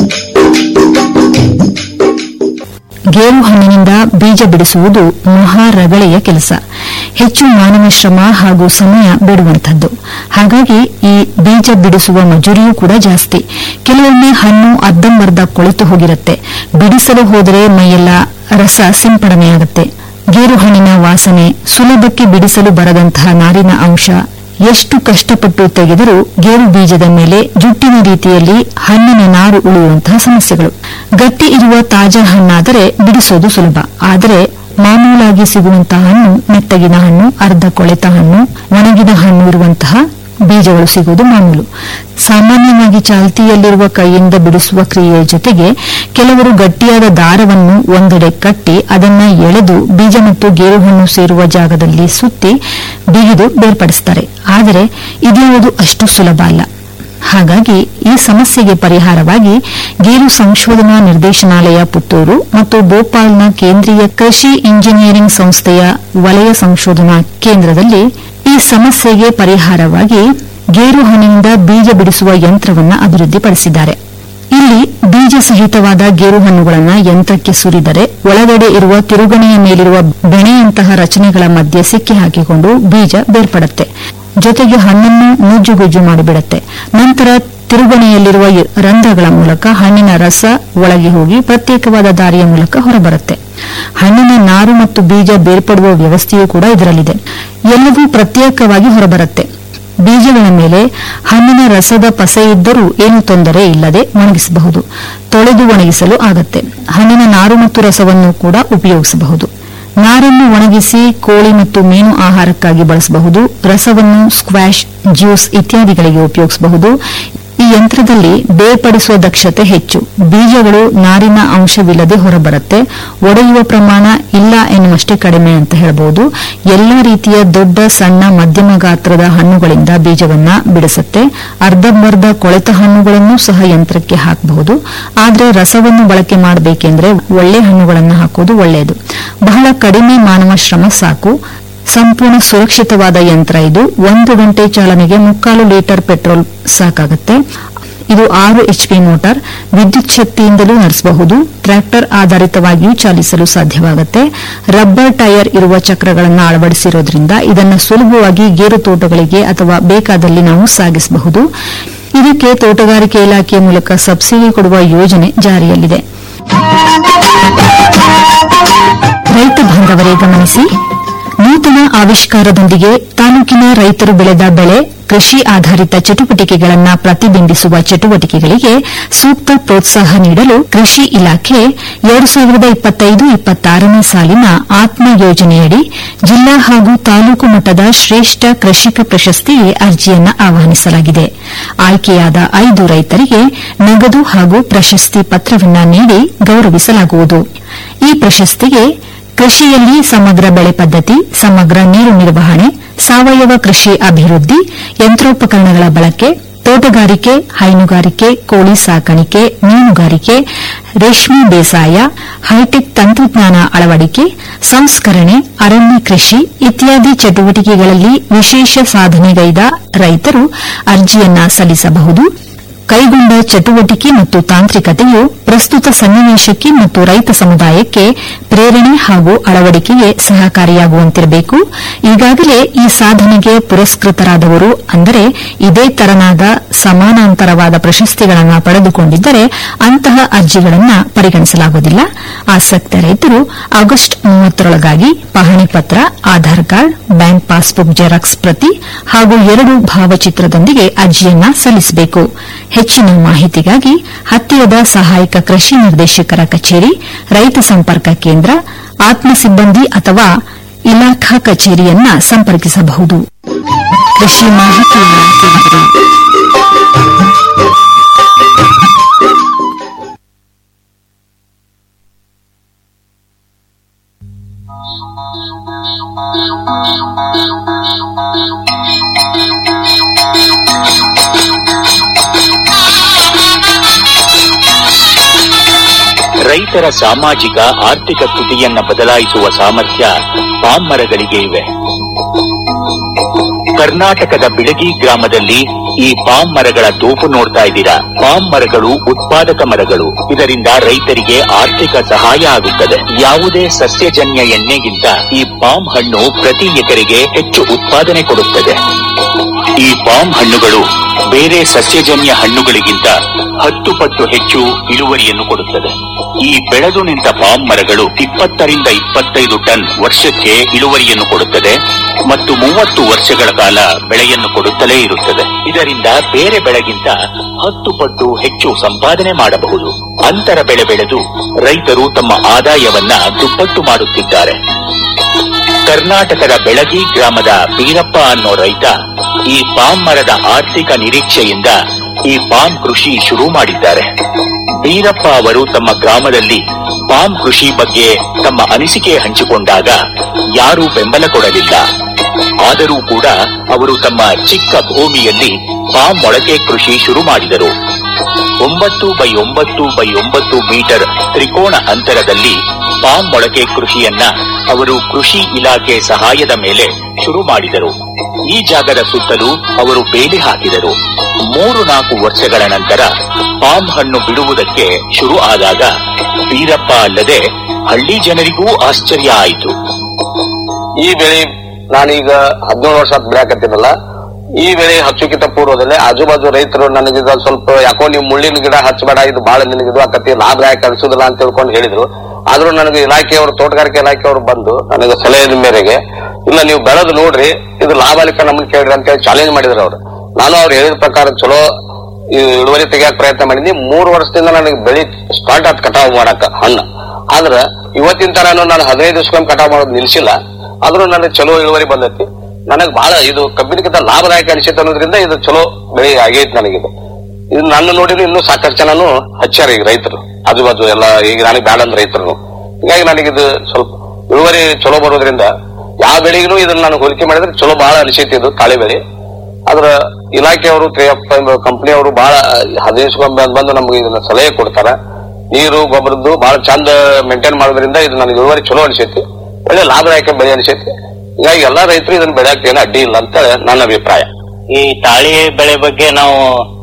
ಗೇರು ಹಣ್ಣಿನಿಂದ ಬೀಜ ಬಿಡಿಸುವುದು ಮಹಾ ರಗಳೆಯ ಕೆಲಸ ಹೆಚ್ಚು ಮಾನವ ಶ್ರಮ ಹಾಗೂ ಸಮಯ ಬೇಡುವಂಥದ್ದು ಹಾಗಾಗಿ ಈ ಬೀಜ ಬಿಡಿಸುವ ಮಜೂರಿಯೂ ಕೂಡ ಜಾಸ್ತಿ ಕೆಲವೊಮ್ಮೆ ಹಣ್ಣು ಅರ್ಧಂಬರ್ಧ ಕೊಳೆತು ಹೋಗಿರುತ್ತೆ ಬಿಡಿಸಲು ಹೋದರೆ ಮೈಯೆಲ್ಲ ರಸ ಸಿಂಪಡಣೆಯಾಗುತ್ತೆ ಗೇರು ಹಣ್ಣಿನ ವಾಸನೆ ಸುಲಭಕ್ಕೆ ಬಿಡಿಸಲು ಬರದಂತಹ ನಾರಿನ ಅಂಶ ಎಷ್ಟು ಕಷ್ಟಪಟ್ಟು ತೆಗೆದರೂ ಗೇರು ಬೀಜದ ಮೇಲೆ ಜುಟ್ಟಿನ ರೀತಿಯಲ್ಲಿ ಹಣ್ಣಿನ ನಾರು ಉಳಿಯುವಂತಹ ಸಮಸ್ಯೆಗಳು ಗಟ್ಟಿ ಇರುವ ತಾಜಾ ಹಣ್ಣಾದರೆ ಬಿಡಿಸೋದು ಸುಲಭ ಆದರೆ ಮಾಮೂಲಾಗಿ ಸಿಗುವಂತಹ ಹಣ್ಣು ಮೆತ್ತಗಿನ ಹಣ್ಣು ಅರ್ಧ ಕೊಳೆತ ಹಣ್ಣು ಒಣಗಿದ ಹಣ್ಣು ಇರುವಂತಹ ಬೀಜಗಳು ಸಿಗುವುದು ಮಾಮೂಲು ಸಾಮಾನ್ಯವಾಗಿ ಚಾಲ್ತಿಯಲ್ಲಿರುವ ಕೈಯಿಂದ ಬಿಡಿಸುವ ಕ್ರಿಯೆಯ ಜೊತೆಗೆ ಕೆಲವರು ಗಟ್ಟಿಯಾದ ದಾರವನ್ನು ಒಂದೆಡೆ ಕಟ್ಟಿ ಅದನ್ನ ಎಳೆದು ಬೀಜ ಮತ್ತು ಗೇರು ಹಣ್ಣು ಸೇರುವ ಜಾಗದಲ್ಲಿ ಸುತ್ತಿ ಬಿಗಿದು ಬೇರ್ಪಡಿಸುತ್ತಾರೆ ಆದರೆ ಇದ್ಯಾವುದು ಅಷ್ಟು ಸುಲಭ ಅಲ್ಲ ಹಾಗಾಗಿ ಈ ಸಮಸ್ಯೆಗೆ ಪರಿಹಾರವಾಗಿ ಗೇರು ಸಂಶೋಧನಾ ನಿರ್ದೇಶನಾಲಯ ಪುತ್ತೂರು ಮತ್ತು ಭೋಪಾಲ್ನ ಕೇಂದ್ರೀಯ ಕೃಷಿ ಇಂಜಿನಿಯರಿಂಗ್ ಸಂಸ್ಥೆಯ ವಲಯ ಸಂಶೋಧನಾ ಕೇಂದ್ರದಲ್ಲಿ ಈ ಸಮಸ್ಯೆಗೆ ಪರಿಹಾರವಾಗಿ ಗೇರು ಹಣ್ಣಿನಿಂದ ಬೀಜ ಬಿಡಿಸುವ ಯಂತ್ರವನ್ನು ಅಭಿವೃದ್ಧಿಪಡಿಸಿದ್ದಾರೆ ಇಲ್ಲಿ ಬೀಜ ಸಹಿತವಾದ ಗೇರು ಹಣ್ಣುಗಳನ್ನು ಯಂತ್ರಕ್ಕೆ ಸುರಿದರೆ ಒಳಗಡೆ ಇರುವ ತಿರುಗಣೆಯ ಮೇಲಿರುವ ಬೆಣೆಯಂತಹ ರಚನೆಗಳ ಮಧ್ಯೆ ಸಿಕ್ಕಿ ಹಾಕಿಕೊಂಡು ಬೀಜ ಬೇರ್ಪಡುತ್ತೆ ಜೊತೆಗೆ ಹಣ್ಣನ್ನು ನೂಜುಗುಜ್ಜು ಮಾಡಿಬಿಡುತ್ತೆ ನಂತರ ತಿರುಗಣೆಯಲ್ಲಿರುವ ಈ ರಂಧ್ರಗಳ ಮೂಲಕ ಹಣ್ಣಿನ ರಸ ಒಳಗೆ ಹೋಗಿ ಪ್ರತ್ಯೇಕವಾದ ದಾರಿಯ ಮೂಲಕ ಹೊರಬರುತ್ತೆ ಹಣ್ಣಿನ ನಾರು ಮತ್ತು ಬೀಜ ಬೇರ್ಪಡುವ ವ್ಯವಸ್ಥೆಯೂ ಕೂಡ ಇದರಲ್ಲಿದೆ ಎಲ್ಲವೂ ಪ್ರತ್ಯೇಕವಾಗಿ ಹೊರಬರುತ್ತೆ ಬೀಜಗಳ ಮೇಲೆ ಹಣ್ಣಿನ ರಸದ ಪಸೆ ಇದ್ದರೂ ಏನು ತೊಂದರೆ ಇಲ್ಲದೆ ಒಣಗಿಸಬಹುದು ತೊಳೆದು ಒಣಗಿಸಲು ಆಗತ್ತೆ ಹಣ್ಣಿನ ನಾರು ಮತ್ತು ರಸವನ್ನು ಕೂಡ ಉಪಯೋಗಿಸಬಹುದು ನಾರನ್ನು ಒಣಗಿಸಿ ಕೋಳಿ ಮತ್ತು ಮೀನು ಆಹಾರಕ್ಕಾಗಿ ಬಳಸಬಹುದು ರಸವನ್ನು ಸ್ಕ್ವಾಶ್ ಜ್ಯೂಸ್ ಇತ್ಯಾದಿಗಳಿಗೆ ಉಪಯೋಗಿಸಬಹುದು ಈ ಯಂತ್ರದಲ್ಲಿ ಬೇರ್ಪಡಿಸುವ ದಕ್ಷತೆ ಹೆಚ್ಚು ಬೀಜಗಳು ನಾರಿನ ಅಂಶವಿಲ್ಲದೆ ಹೊರಬರುತ್ತೆ ಒಡೆಯುವ ಪ್ರಮಾಣ ಇಲ್ಲ ಎನ್ನುವಷ್ಟೇ ಕಡಿಮೆ ಅಂತ ಹೇಳಬಹುದು ಎಲ್ಲಾ ರೀತಿಯ ದೊಡ್ಡ ಸಣ್ಣ ಮಧ್ಯಮ ಗಾತ್ರದ ಹಣ್ಣುಗಳಿಂದ ಬೀಜವನ್ನ ಬಿಡಿಸುತ್ತೆ ಅರ್ಧಂಬರ್ಧ ಕೊಳೆತ ಹಣ್ಣುಗಳನ್ನು ಸಹ ಯಂತ್ರಕ್ಕೆ ಹಾಕಬಹುದು ಆದರೆ ರಸವನ್ನು ಬಳಕೆ ಮಾಡಬೇಕೆಂದ್ರೆ ಒಳ್ಳೆ ಹಣ್ಣುಗಳನ್ನು ಹಾಕೋದು ಒಳ್ಳೆಯದು ಬಹಳ ಕಡಿಮೆ ಮಾನವ ಶ್ರಮ ಸಾಕು ಸಂಪೂರ್ಣ ಸುರಕ್ಷಿತವಾದ ಯಂತ್ರ ಇದು ಒಂದು ಗಂಟೆ ಚಾಲನೆಗೆ ಮುಕ್ಕಾಲು ಲೀಟರ್ ಪೆಟ್ರೋಲ್ ಸಾಕಾಗುತ್ತೆ ಇದು ಆರು ಎಚ್ಪಿ ಮೋಟಾರ್ ವಿದ್ಯುತ್ ಶಕ್ತಿಯಿಂದಲೂ ನಡೆಸಬಹುದು ಟ್ರ್ಯಾಕ್ಟರ್ ಆಧಾರಿತವಾಗಿಯೂ ಚಾಲಿಸಲು ಸಾಧ್ಯವಾಗುತ್ತೆ ರಬ್ಬರ್ ಟೈರ್ ಇರುವ ಚಕ್ರಗಳನ್ನು ಅಳವಡಿಸಿರೋದ್ರಿಂದ ಇದನ್ನು ಸುಲಭವಾಗಿ ಗೇರು ತೋಟಗಳಿಗೆ ಅಥವಾ ಬೇಕಾದಲ್ಲಿ ನಾವು ಸಾಗಿಸಬಹುದು ಇದಕ್ಕೆ ತೋಟಗಾರಿಕೆ ಇಲಾಖೆಯ ಮೂಲಕ ಸಬ್ಸಿಡಿ ಕೊಡುವ ಯೋಜನೆ ಜಾರಿಯಲ್ಲಿದೆ ರೈತ ಬಾಂಧವರೇ ಗಮನಿಸಿ ನೂತನ ಆವಿಷ್ಕಾರದೊಂದಿಗೆ ತಾಲೂಕಿನ ರೈತರು ಬೆಳೆದ ಬೆಳೆ ಕೃಷಿ ಆಧಾರಿತ ಚಟುವಟಿಕೆಗಳನ್ನು ಪ್ರತಿಬಿಂಬಿಸುವ ಚಟುವಟಿಕೆಗಳಿಗೆ ಸೂಕ್ತ ಪ್ರೋತ್ಸಾಹ ನೀಡಲು ಕೃಷಿ ಇಲಾಖೆ ಎರಡು ಸಾವಿರದ ಇಪ್ಪತ್ತೈದು ಇಪ್ಪತ್ತಾರನೇ ಸಾಲಿನ ಆತ್ಮ ಯೋಜನೆಯಡಿ ಜಿಲ್ಲಾ ಹಾಗೂ ತಾಲೂಕು ಮಟ್ಟದ ಶ್ರೇಷ್ಠ ಕೃಷಿಕ ಪ್ರಶಸ್ತಿಗೆ ಅರ್ಜಿಯನ್ನು ಆಹ್ವಾನಿಸಲಾಗಿದೆ ಆಯ್ಕೆಯಾದ ಐದು ರೈತರಿಗೆ ನಗದು ಹಾಗೂ ಪ್ರಶಸ್ತಿ ಪತ್ರವನ್ನು ನೀಡಿ ಗೌರವಿಸಲಾಗುವುದು ಈ ಪ್ರಶಸ್ತಿಗೆ ಕೃಷಿಯಲ್ಲಿ ಸಮಗ್ರ ಬೆಳೆ ಪದ್ಧತಿ ಸಮಗ್ರ ನೀರು ನಿರ್ವಹಣೆ ಸಾವಯವ ಕೃಷಿ ಅಭಿವೃದ್ಧಿ ಯಂತ್ರೋಪಕರಣಗಳ ಬಳಕೆ ತೋಟಗಾರಿಕೆ ಹೈನುಗಾರಿಕೆ ಕೋಳಿ ಸಾಕಾಣಿಕೆ ಮೀನುಗಾರಿಕೆ ರೇಷ್ಮೆ ಬೇಸಾಯ ಹೈಟೆಕ್ ತಂತ್ರಜ್ಞಾನ ಅಳವಡಿಕೆ ಸಂಸ್ಕರಣೆ ಅರಣ್ಯ ಕೃಷಿ ಇತ್ಯಾದಿ ಚಟುವಟಿಕೆಗಳಲ್ಲಿ ವಿಶೇಷ ಸಾಧನೆಗೈದ ರೈತರು ಅರ್ಜಿಯನ್ನ ಸಲ್ಲಿಸಬಹುದು ಕೈಗೊಂಡ ಚಟುವಟಿಕೆ ಮತ್ತು ತಾಂತ್ರಿಕತೆಯು ಪ್ರಸ್ತುತ ಸನ್ನಿವೇಶಕ್ಕೆ ಮತ್ತು ರೈತ ಸಮುದಾಯಕ್ಕೆ ಪ್ರೇರಣೆ ಹಾಗೂ ಅಳವಡಿಕೆಗೆ ಸಹಕಾರಿಯಾಗುವಂತಿರಬೇಕು ಈಗಾಗಲೇ ಈ ಸಾಧನೆಗೆ ಪುರಸ್ಕೃತರಾದವರು ಅಂದರೆ ಇದೇ ತರನಾದ ಸಮಾನಾಂತರವಾದ ಪ್ರಶಸ್ತಿಗಳನ್ನು ಪಡೆದುಕೊಂಡಿದ್ದರೆ ಅಂತಹ ಅರ್ಜಿಗಳನ್ನು ಪರಿಗಣಿಸಲಾಗುವುದಿಲ್ಲ ಆಸಕ್ತ ರೈತರು ಆಗಸ್ಟ್ ಮೂವತ್ತರೊಳಗಾಗಿ ಪಹಣಿ ಪತ್ರ Aadhaar card bank passbook xerox ಪ್ರತಿ ಹಾಗೂ ಎರಡು ಭಾವಚಿತ್ರದೊಂದಿಗೆ ಅರ್ಜಿಯನ್ನ ಸಲ್ಲಿಸಬೇಕು ಹೆಚ್ಚಿನ ಮಾಹಿತಿಗಾಗಿ ಹತ್ತಿರದ ಸಹಾಯಕ ಕೃಷಿ ನಿರ್ದೇಶಕರ ಕಚೇರಿ ರೈತ ಸಂಪರ್ಕ ಕೇಂದ್ರ ಆತ್ಮ ಸಿಬ್ಬಂದಿ ಅಥವಾ ಇಲಾಖಾ ಕಚೇರಿಯನ್ನ ಸಂಪರ್ಕಿಸಬಹುದು ಕೃಷಿ ಮಾಹಿತಿಯನ್ನ ಕೇಳಿದಿರಿ. ರೈತರ ಸಾಮಾಜಿಕ ಆರ್ಥಿಕ ಸ್ಥಿತಿಯನ್ನ ಬದಲಾಯಿಸುವ ಸಾಮರ್ಥ್ಯ ಪಾಮ್ ಮರಗಳಿಗೆ ಇವೆ ಕರ್ನಾಟಕದ ಬಿಳಗಿ ಗ್ರಾಮದಲ್ಲಿ ಈ ಪಾಮ್ ಮರಗಳ ತೋಪು ನೋಡ್ತಾ ಇದ್ದೀರಾ ಪಾಮ್ ಮರಗಳು ಉತ್ಪಾದಕ ಮರಗಳು ಇದರಿಂದ ರೈತರಿಗೆ ಆರ್ಥಿಕ ಸಹಾಯ ಆಗುತ್ತದೆ ಯಾವುದೇ ಸಸ್ಯಜನ್ಯ ಎಣ್ಣೆಗಿಂತ ಈ ಪಾಮ್ ಹಣ್ಣು ಪ್ರತಿ ಎಕರೆಗೆ ಹೆಚ್ಚು ಉತ್ಪಾದನೆ ಕೊಡುತ್ತದೆ ಈ ಪಾಮ್ ಹಣ್ಣುಗಳು ಬೇರೆ ಸಸ್ಯಜನ್ಯ ಹಣ್ಣುಗಳಿಗಿಂತ ಹತ್ತು ಪಟ್ಟು ಹೆಚ್ಚು ಇಳುವರಿಯನ್ನು ಕೊಡುತ್ತದೆ ಈ ಬೆಳೆದು ನಿಂತ ಪಾಮ್ ಮರಗಳು ಇಪ್ಪತ್ತರಿಂದ ಇಪ್ಪತ್ತೈದು ಟನ್ ವರ್ಷಕ್ಕೆ ಇಳುವರಿಯನ್ನು ಕೊಡುತ್ತದೆ ಮತ್ತು ಮೂವತ್ತು ವರ್ಷಗಳ ಕಾಲ ಬೆಳೆಯನ್ನು ಕೊಡುತ್ತಲೇ ಇರುತ್ತದೆ ಇದರಿಂದ ಬೇರೆ ಬೆಳೆಗಿಂತ ಹತ್ತು ಪಟ್ಟು ಹೆಚ್ಚು ಸಂಪಾದನೆ ಮಾಡಬಹುದು ಅಂತರ ಬೆಳೆ ಬೆಳೆದು ರೈತರು ತಮ್ಮ ಆದಾಯವನ್ನ ದುಪ್ಪಟ್ಟು ಮಾಡುತ್ತಿದ್ದಾರೆ ಕರ್ನಾಟಕದ ಬೆಳಗಿ ಗ್ರಾಮದ ಬೀರಪ್ಪ ಅನ್ನೋ ರೈತ ಈ ಪಾಮ್ ಮರದ ಆರ್ಥಿಕ ನಿರೀಕ್ಷೆಯಿಂದ ಈ ಪಾಮ್ ಕೃಷಿ ಶುರು ಮಾಡಿದ್ದಾರೆ ಬೀರಪ್ಪ ಅವರು ತಮ್ಮ ಗ್ರಾಮದಲ್ಲಿ ಪಾಮ್ ಕೃಷಿ ಬಗ್ಗೆ ತಮ್ಮ ಅನಿಸಿಕೆ ಹಂಚಿಕೊಂಡಾಗ ಯಾರೂ ಬೆಂಬಲ ಕೊಡಲಿಲ್ಲ ಆದರೂ ಕೂಡ ಅವರು ತಮ್ಮ ಚಿಕ್ಕ ಭೂಮಿಯಲ್ಲಿ ಪಾಮ್ ಮೊಳಕೆ ಕೃಷಿ ಶುರು ಮಾಡಿದರು ಒಂಬತ್ತು ಬೈ ಒಂಬತ್ತು ಬೈ ಒಂಬತ್ತು ಮೀಟರ್ ತ್ರಿಕೋಣ ಅಂತರದಲ್ಲಿ ಪಾಮ್ ಮೊಳಕೆ ಕೃಷಿಯನ್ನ ಅವರು ಕೃಷಿ ಇಲಾಖೆ ಸಹಾಯದ ಮೇಲೆ ಶುರು ಮಾಡಿದರು ಈ ಜಾಗದ ಸುತ್ತಲೂ ಅವರು ಬೇಲಿ ಹಾಕಿದರು ಮೂರು ನಾಲ್ಕು ವರ್ಷಗಳ ನಂತರ ಪಾಮ್ ಹಣ್ಣು ಬಿಡುವುದಕ್ಕೆ ಶುರು ಆದಾಗ ಬೀರಪ್ಪ ಅಲ್ಲದೆ ಹಳ್ಳಿ ಜನರಿಗೂ ಆಶ್ಚರ್ಯ ಆಯಿತು ಈ ಬೆಳೆ ನಾನೀಗ ಹದಿನೇಳು ವರ್ಷ ಬೆಳೆಯಕತ್ತೀನಲ್ಲ ಈ ಬೆಳೆ ಹಚ್ಚುಕಿತ ಪೂರ್ವದಲ್ಲೇ ಆಜು ಬಾಜು ರೈತರು ನನಗಿದ ಸ್ವಲ್ಪ ಯಾಕೋ ನೀವು ಮುಳ್ಳಿನ ಗಿಡ ಹಚ್ಚಬೇಡ ಇದು ಬಹಳ ನಿನಗಿದು ಆಕತಿ ಲಾಭದಾಯಕ ಅನಿಸುದಿಲ್ಲ ಅಂತ ತಿಳ್ಕೊಂಡು ಹೇಳಿದ್ರು ಆದ್ರೂ ನನಗೆ ಇಲಾಖೆಯವರು ತೋಟಗಾರಿಕೆ ಇಲಾಖೆಯವರು ಬಂದು ನನಗೆ ಸಲಹೆ ಮೇರೆಗೆ ಇಲ್ಲ ನೀವು ಬೆಳೆದು ನೋಡ್ರಿ ಇದು ಲಾಭಾಲಿಕ ನಮ್ಗೆ ಕೇಳ್ರಿ ಅಂತ ಹೇಳಿ ಚಾಲೆಂಜ್ ಮಾಡಿದ್ರು ಅವ್ರು ನಾನು ಅವ್ರು ಹೇಳಿದ ಪ್ರಕಾರ ಚಲೋ ಈ ಇಳುವರಿ ತೆಗಿಯಕ್ ಪ್ರಯತ್ನ ಮಾಡಿದ್ನಿ ಮೂರು ವರ್ಷದಿಂದ ನನಗೆ ಬೆಳಿ ಸ್ಟಾರ್ಟ್ ಆತ್ ಕಟಾವ್ ಮಾಡಕ್ ಹಣ್ಣು ಆದ್ರ ಇವತ್ತಿನ ತರಾನು ನಾನು ಹದಿನೈದು ದಿವಸಕ್ಕೊಮ್ಮೆ ಕಟಾವ್ ಮಾಡೋದು ನಿಲ್ಸಿಲ್ಲ ಆದ್ರೂ ನನಗೆ ಚಲೋ ಇಳುವರಿ ಬಂದೈತಿ ನನಗೆ ಬಹಳ ಇದು ಕಬ್ಬಿನಕ್ಕಿಂತ ಲಾಭದಾಯಕ ಅನಿಸಿತ್ತು ಅನ್ನೋದ್ರಿಂದ ಇದು ಚಲೋ ಬೆಳೆ ಆಗೈತಿ ನನಗಿದು ಇದು ನನ್ನ ನೋಡಿದ್ರು ಇನ್ನೂ ಸಾಕಷ್ಟು ಜನನು ಹಚ್ಚಾರ ಈಗ ರೈತರು ಆಜು ಬಾಜು ಎಲ್ಲ ಈಗ ನನಗೆ ಬ್ಯಾಡ ಅಂದ್ ರೈತರು ಹೀಗಾಗಿ ನನಗಿದು ಸ್ವಲ್ಪ ಇಳುವರಿ ಚಲೋ ಬರೋದ್ರಿಂದ ಯಾವ ಬೆಳೆಗೂ ಇದನ್ನ ನಾನು ಹೋಲಿಕೆ ಮಾಡಿದ್ರೆ ಚಲೋ ಬಹಳ ಅನಿಸೈತಿ ಇದು ತಾಳೆ ಬೆಳೆ ಆದ್ರ ಇಲಾಖೆಯವರು ಕಂಪನಿಯವರು ಬಹಳ ಹದಿನೈದು ಬಂದು ನಮ್ಗೆ ಇದನ್ನ ಸಲಹೆ ಕೊಡ್ತಾರ ನೀರು ಗೊಬ್ಬರದ್ದು ಬಹಳ ಚಂದ ಮೇಂಟೈನ್ ಮಾಡೋದ್ರಿಂದ ಇದು ನನಗೆ ಇಳುವರಿ ಚಲೋ ಅನಿಸೈತಿ ಒಳ್ಳೆ ಲಾಭದಾಯಕ ಬೆಳೆ ಅನಿಸೈತಿ ಹೀಗಾಗಿ ಎಲ್ಲಾ ರೈತರು ಇದನ್ನ ಬೆಳೆಯಕ್ಕೆ ಏನು ಅಡ್ಡಿ ಇಲ್ಲ ಅಂತ ನನ್ನ ಅಭಿಪ್ರಾಯ ಈ ತಾಳಿ ಬೆಳೆ ಬಗ್ಗೆ ನಾವು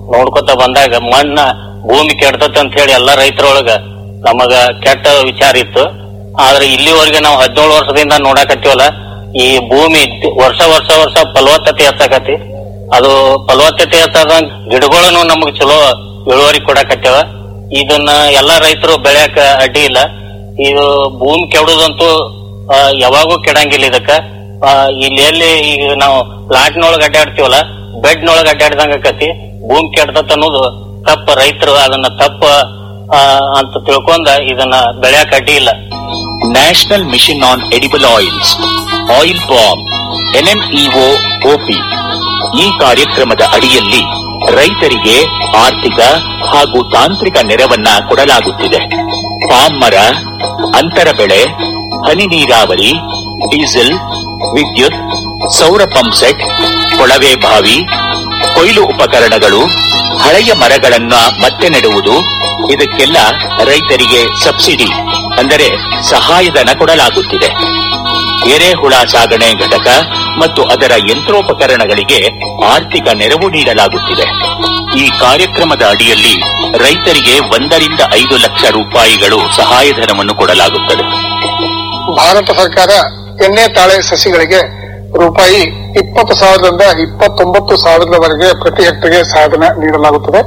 ನೋಡ್ಕೊತ ಬಂದಾಗ ಮಣ್ಣ ಭೂಮಿ ಕೆಡ್ತತ್ ಅಂತ ಹೇಳಿ ಎಲ್ಲಾ ರೈತರೊಳಗ ನಮಗ ಕೆಟ್ಟ ವಿಚಾರ ಇತ್ತು ಆದ್ರೆ ಇಲ್ಲಿವರೆಗೆ ನಾವು ಹದಿನೇಳು ವರ್ಷದಿಂದ ನೋಡಾಕತ್ತೀವಲ್ಲ ಈ ಭೂಮಿ ದ್- ವರ್ಷ ವರ್ಷ ವರ್ಷ ಫಲವತ್ತತೆ ಹೆಚ್ಚಾಕತಿ ಅದು ಫಲವತ್ತತೆ ಹೆಚ್ಚಾದಂಗ ಗಿಡಗಳನ್ನು ನಮಗ್ ಚಲೋ ಇಳುವರಿ ಕೊಡಾಕತ್ಯಾವ ಇದನ್ನ ಎಲ್ಲಾ ರೈತರು ಬೆಳ್ಯಾಕ ಅಡ್ಡಿ ಇಲ್ಲ ಇದು ಭೂಮಿ ಕೆಡುದಂತೂ ಆ, ಯಾವಾಗೂ ಕೆಡಂಗಿಲ್ಲ ಇದಕ್ಕ ಆ, ಇಲ್ಲಿ ಎಲ್ಲಿ ಈಗ ನಾವು ಪ್ಲಾಟ್ನೊಳಗ ಅಡ್ಡಾಡ್ತೀವಲ್ಲ ಬೆಡ್ನೊಳಗ ಅಡ್ಡಾಡ್ದಂಗ ಆಕತಿ ಭೂಮಿ ಕೆಡ್ತತ್ ಅನ್ನೋದು ತಪ್ಪ ರೈತರು ಅದನ್ನ ತಪ್ಪ ಆ, ಅಂತ ತಿಳ್ಕೊಂಡ ಇದನ್ನ ಬೆಳ್ಯಾಕ ಅಡ್ಡಿ ಇಲ್ಲ national mission on edible oils oil ಬಾಂಬ್ ಎನ್ಎಂಇಒ ಒಪಿ ಈ ಕಾರ್ಯಕ್ರಮದ ಅಡಿಯಲ್ಲಿ ರೈತರಿಗೆ ಆರ್ಥಿಕ ಹಾಗೂ ತಾಂತ್ರಿಕ ನೆರವನ್ನ ಕೊಡಲಾಗುತ್ತಿದೆ ಪಾಮ್ ಮರ ಅಂತರ ಬೆಳೆ ಹನಿ ನೀರಾವರಿ ಡೀಸೆಲ್ ವಿದ್ಯುತ್ ಸೌರ ಪಂಪ್ ಸೆಟ್ ಕೊಳವೆ ಬಾವಿ ಕೊಯ್ಲು ಉಪಕರಣಗಳು ಹಳೆಯ ಮರಗಳನ್ನ ಮತ್ತೆ ನೆಡುವುದು ಇದಕ್ಕೆಲ್ಲ ರೈತರಿಗೆ ಸಬ್ಸಿಡಿ ಅಂದರೆ ಸಹಾಯಧನ ಕೊಡಲಾಗುತ್ತಿದೆ ಎರೆಹುಳ ಸಾಗಣೆ ಘಟಕ ಮತ್ತು ಅದರ ಯಂತ್ರೋಪಕರಣಗಳಿಗೆ ಆರ್ಥಿಕ ನೆರವು ನೀಡಲಾಗುತ್ತಿದೆ ಈ ಕಾರ್ಯಕ್ರಮದ ಅಡಿಯಲ್ಲಿ ರೈತರಿಗೆ ಒಂದರಿಂದ ಐದು ಲಕ್ಷ ರೂಪಾಯಿಗಳು ಸಹಾಯಧನವನ್ನು ಕೊಡಲಾಗುತ್ತದೆ ಭಾರತ ಸರ್ಕಾರ ಎಣ್ಣೆ ತಾಳೆ ಸಸಿಗಳಿಗೆ ರೂಪಾಯಿ ಇಪ್ಪತ್ತು ಸಾವಿರದಿಂದ ಇಪ್ಪತ್ತೊಂಬತ್ತು ಸಾವಿರದವರೆಗೆ ಪ್ರತಿ ಹೆಕ್ಟರ್ಗೆ ಸಹಾಯಧನ ನೀಡಲಾಗುತ್ತದೆ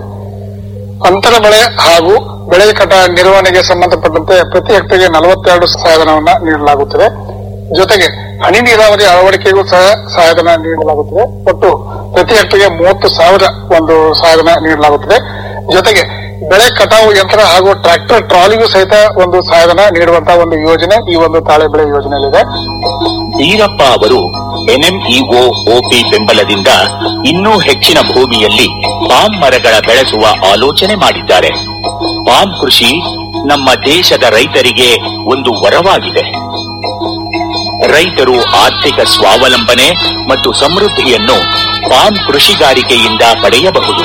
ಅಂತರ ಬೆಳೆ ಹಾಗೂ ಬೆಳೆ ಕಟ ನಿರ್ವಹಣೆಗೆ ಸಂಬಂಧಪಟ್ಟಂತೆ ಪ್ರತಿ ಹೆಕ್ಟರ್ಗೆ ನಲವತ್ತೆರಡು ಸಹಾಯಧನವನ್ನ ನೀಡಲಾಗುತ್ತದೆ ಜೊತೆಗೆ ಹನಿ ನೀರಾವರಿ ಅಳವಡಿಕೆಗೂ ಸಹ ಸಹಾಯಧನ ನೀಡಲಾಗುತ್ತದೆ ಒಟ್ಟು ಪ್ರತಿ ಹೆಕ್ಟರ್ಗೆ ಮೂವತ್ತು ಸಾವಿರ ಒಂದು ಸಹಾಯಧನ ನೀಡಲಾಗುತ್ತದೆ ಜೊತೆಗೆ ಬೆಳೆ ಕಟಾವು ಯಂತ್ರ ಹಾಗೂ ಟ್ರ್ಯಾಕ್ಟರ್ ಟ್ರಾಲಿಗೂ ಸಹಿತ ಒಂದು ಸಹಾಯಧನ ನೀಡುವಂತಹ ಒಂದು ಯೋಜನೆ ಈ ಒಂದು ತಾಳೆ ಬೆಳೆ ಯೋಜನೆಯಲ್ಲಿದೆ ಈರಪ್ಪ ಅವರು ಎನ್ಎಂಇಒ ಒಪಿ ಬೆಂಬಲದಿಂದ ಇನ್ನೂ ಹೆಚ್ಚಿನ ಭೂಮಿಯಲ್ಲಿ ಪಾಮ್ ಮರಗಳ ಬೆಳೆಸುವ ಆಲೋಚನೆ ಮಾಡಿದ್ದಾರೆ ಪಾಮ್ ಕೃಷಿ ನಮ್ಮ ದೇಶದ ರೈತರಿಗೆ ಒಂದು ವರವಾಗಿದೆ ರೈತರು ಆರ್ಥಿಕ ಸ್ವಾವಲಂಬನೆ ಮತ್ತು ಸಮೃದ್ಧಿಯನ್ನು ಪಾಮ್ ಕೃಷಿಗಾರಿಕೆಯಿಂದ ಪಡೆಯಬಹುದು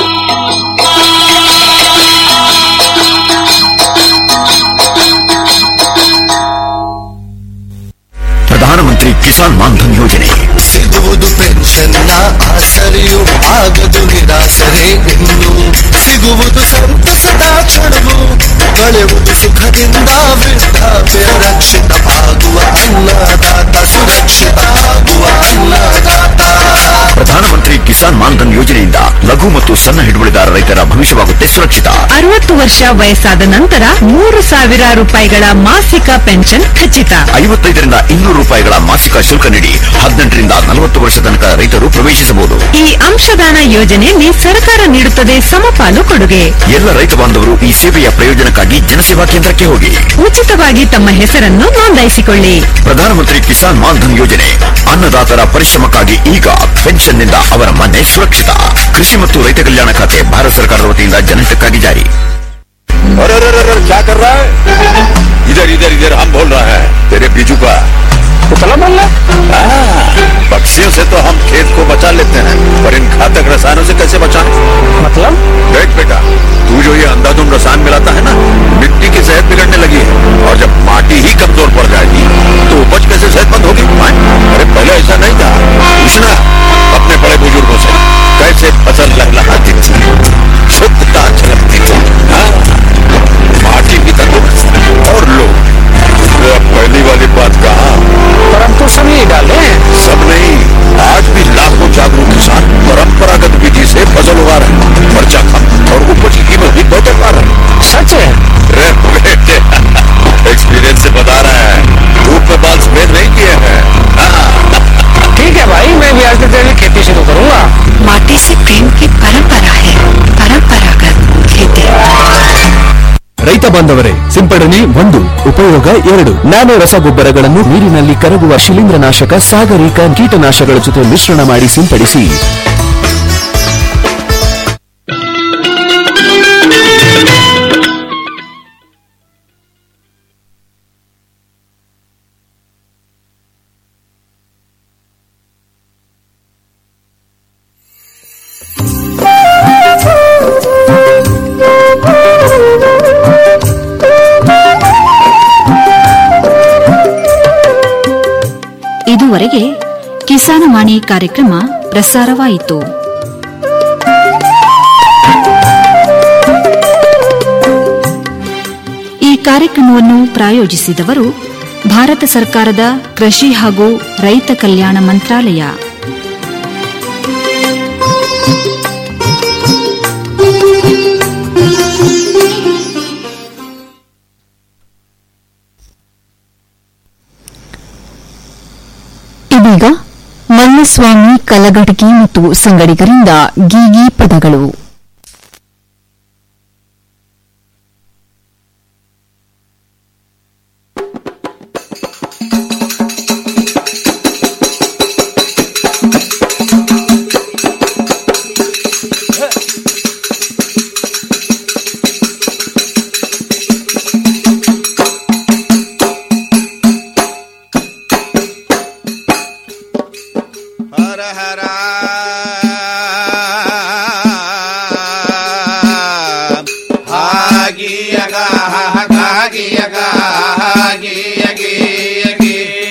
ಪ್ರಧಾನಮಂತ್ರಿ ಕಿಸಾನ್ ಮಾನ್ಧನ್ ಯೋಜನೆ ಸಿಗುವುದು ಪೆನ್ಷನ್ನ ಆಸರೆಯು ಆಗದು ನಿರಾಸರೆ ಇನ್ನು ಸಿಗುವುದು ಸಂತಸದ ಕ್ಷಣವು ಕಳೆಯುವುದು ಸುಖದಿಂದ ವೃದ್ಧಾಪ್ಯ ರಕ್ಷಿತ ಆಗುವ ಅನ್ನದಾತ ಸುರಕ್ಷಿತ ಆಗುವ ಅನ್ನದಾತ ಪ್ರಧಾನಮಂತ್ರಿ ಕಿಸಾನ್ ಮಾನ್ಧನ್ ಯೋಜನೆಯಿಂದ ಲಘು ಮತ್ತು ಸಣ್ಣ ಹಿಡುವಳಿದಾರ ರೈತರ ಭವಿಷ್ಯವಾಗುತ್ತೆ ಸುರಕ್ಷಿತ ಅರವತ್ತು ವರ್ಷ ವಯಸ್ಸಾದ ನಂತರ ಮೂರು ಸಾವಿರ ರೂಪಾಯಿಗಳ ಮಾಸಿಕ ಪೆನ್ಷನ್ ಖಚಿತ ಐವತ್ತೈದರಿಂದ ಇನ್ನೂರು ರೂಪಾಯಿಗಳ ಮಾಸಿಕ ಶುಲ್ಕ ನೀಡಿ ಹದಿನೆಂಟರಿಂದ ನಲವತ್ತು ವರ್ಷ ತನಕ ರೈತರು ಪ್ರವೇಶಿಸಬಹುದು ಈ ಅಂಶದಾನ ಯೋಜನೆಯಲ್ಲಿ ಸರ್ಕಾರ ನೀಡುತ್ತದೆ ಸಮಪಾಲು ಕೊಡುಗೆ ಎಲ್ಲ ರೈತ ಬಾಂಧವರು ಈ ಸೇವೆಯ ಪ್ರಯೋಜನಕ್ಕಾಗಿ ಜನಸೇವಾ ಕೇಂದ್ರಕ್ಕೆ ಹೋಗಿ ಉಚಿತವಾಗಿ ತಮ್ಮ ಹೆಸರನ್ನು ನೋಂದಾಯಿಸಿಕೊಳ್ಳಿ ಪ್ರಧಾನಮಂತ್ರಿ ಕಿಸಾನ್ ಮಾನ್ಧನ್ ಯೋಜನೆ ಅನ್ನದಾತರ ಪರಿಶ್ರಮಕ್ಕಾಗಿ ಈಗ ಪೆನ್ಷನ್ನಿಂದ ಅವರ ಮನೆ ಸುರಕ್ಷಿತ ಕೃಷಿ ಮತ್ತು ರೈತ ಕಲ್ಯಾಣ ಖಾತೆ ಭಾರತ ಸರ್ಕಾರದ ವತಿಯಿಂದ ಜನಹಿತಕ್ಕಾಗಿ ಜಾರಿ अरे अरे अरे अरे, क्या कर रहा है इधर इधर इधर हम बोल रहे हैं तेरे बीजू का उतला बोल रहा पक्षियों से तो हम खेत को बचा लेते हैं पर इन घातक रसायनों से कैसे बचाएं मतलब देख बेटा तू जो ये अंधाधुंध रसायन मिलाता है ना मिट्टी की सेहत बिगड़ने लगी है और जब माटी ही कमजोर पड़ जाएगी तो उपज कैसे सेहतमंद होगी हाँ? अरे पहले ऐसा नहीं था पूछना अपने बड़े बुजुर्गों से कैसे फसल लहलहाती थी शुद्धता झलकती थी हाँ? माटी की तंदुरुस्त और लोग अरे अब पहली वाली बात कहा पर हम तो सभी डाले सब नहीं आज भी लाखों जागरूक किसान परंपरागत विधि से फसल उगा रहे हैं खर्चा कम और उपज की कीमत भी बेहतर पा रहे हैं सच है रे बेटे एक्सपीरियंस से बता रहे हैं धूप में बाल सफेद नहीं किए हैं ठीक है भाई मैं भी आज से खेती शुरू करूंगा माटी से प्रेम की परंपरा है परंपरागत खेती ರೈತ ಬಾಂಧವರೇ ಸಿಂಪಡಣೆ ಒಂದು ಉಪಯೋಗ ಎರಡು ನ್ಯಾನೋ ರಸಗೊಬ್ಬರಗಳನ್ನು ನೀರಿನಲ್ಲಿ ಕರಗುವ ಶಿಲೀಂಧ್ರನಾಶಕ ಸಾಗರಿಕ ಕೀಟನಾಶಕಗಳ ಜೊತೆ ಮಿಶ್ರಣ ಮಾಡಿ ಸಿಂಪಡಿಸಿ ಇದುವರೆಗೆ ಕಿಸಾನವಾಣಿ ಕಾರ್ಯಕ್ರಮ ಪ್ರಸಾರವಾಯಿತು ಕಾರ್ಯಕ್ರಮವನ್ನು ಪ್ರಾಯೋಜಿಸಿದವರು ಭಾರತ ಸರ್ಕಾರದ ಕೃಷಿ ಹಾಗೂ ರೈತ ಕಲ್ಯಾಣ ಮಂತ್ರಾಲಯ ಇದೀಗ ಮಲ್ಲಸ್ವಾಮಿ ಕಲಗಡಗಿ ಮತ್ತು ಸಂಗಡಿಗರಿಂದ ಗೀಗಿ ಪದಗಳು ಹರ ಹರ ಹಾಗಿಯಗ ಹಾಗಿಯಗ ಹಾಗಿಯಗಿ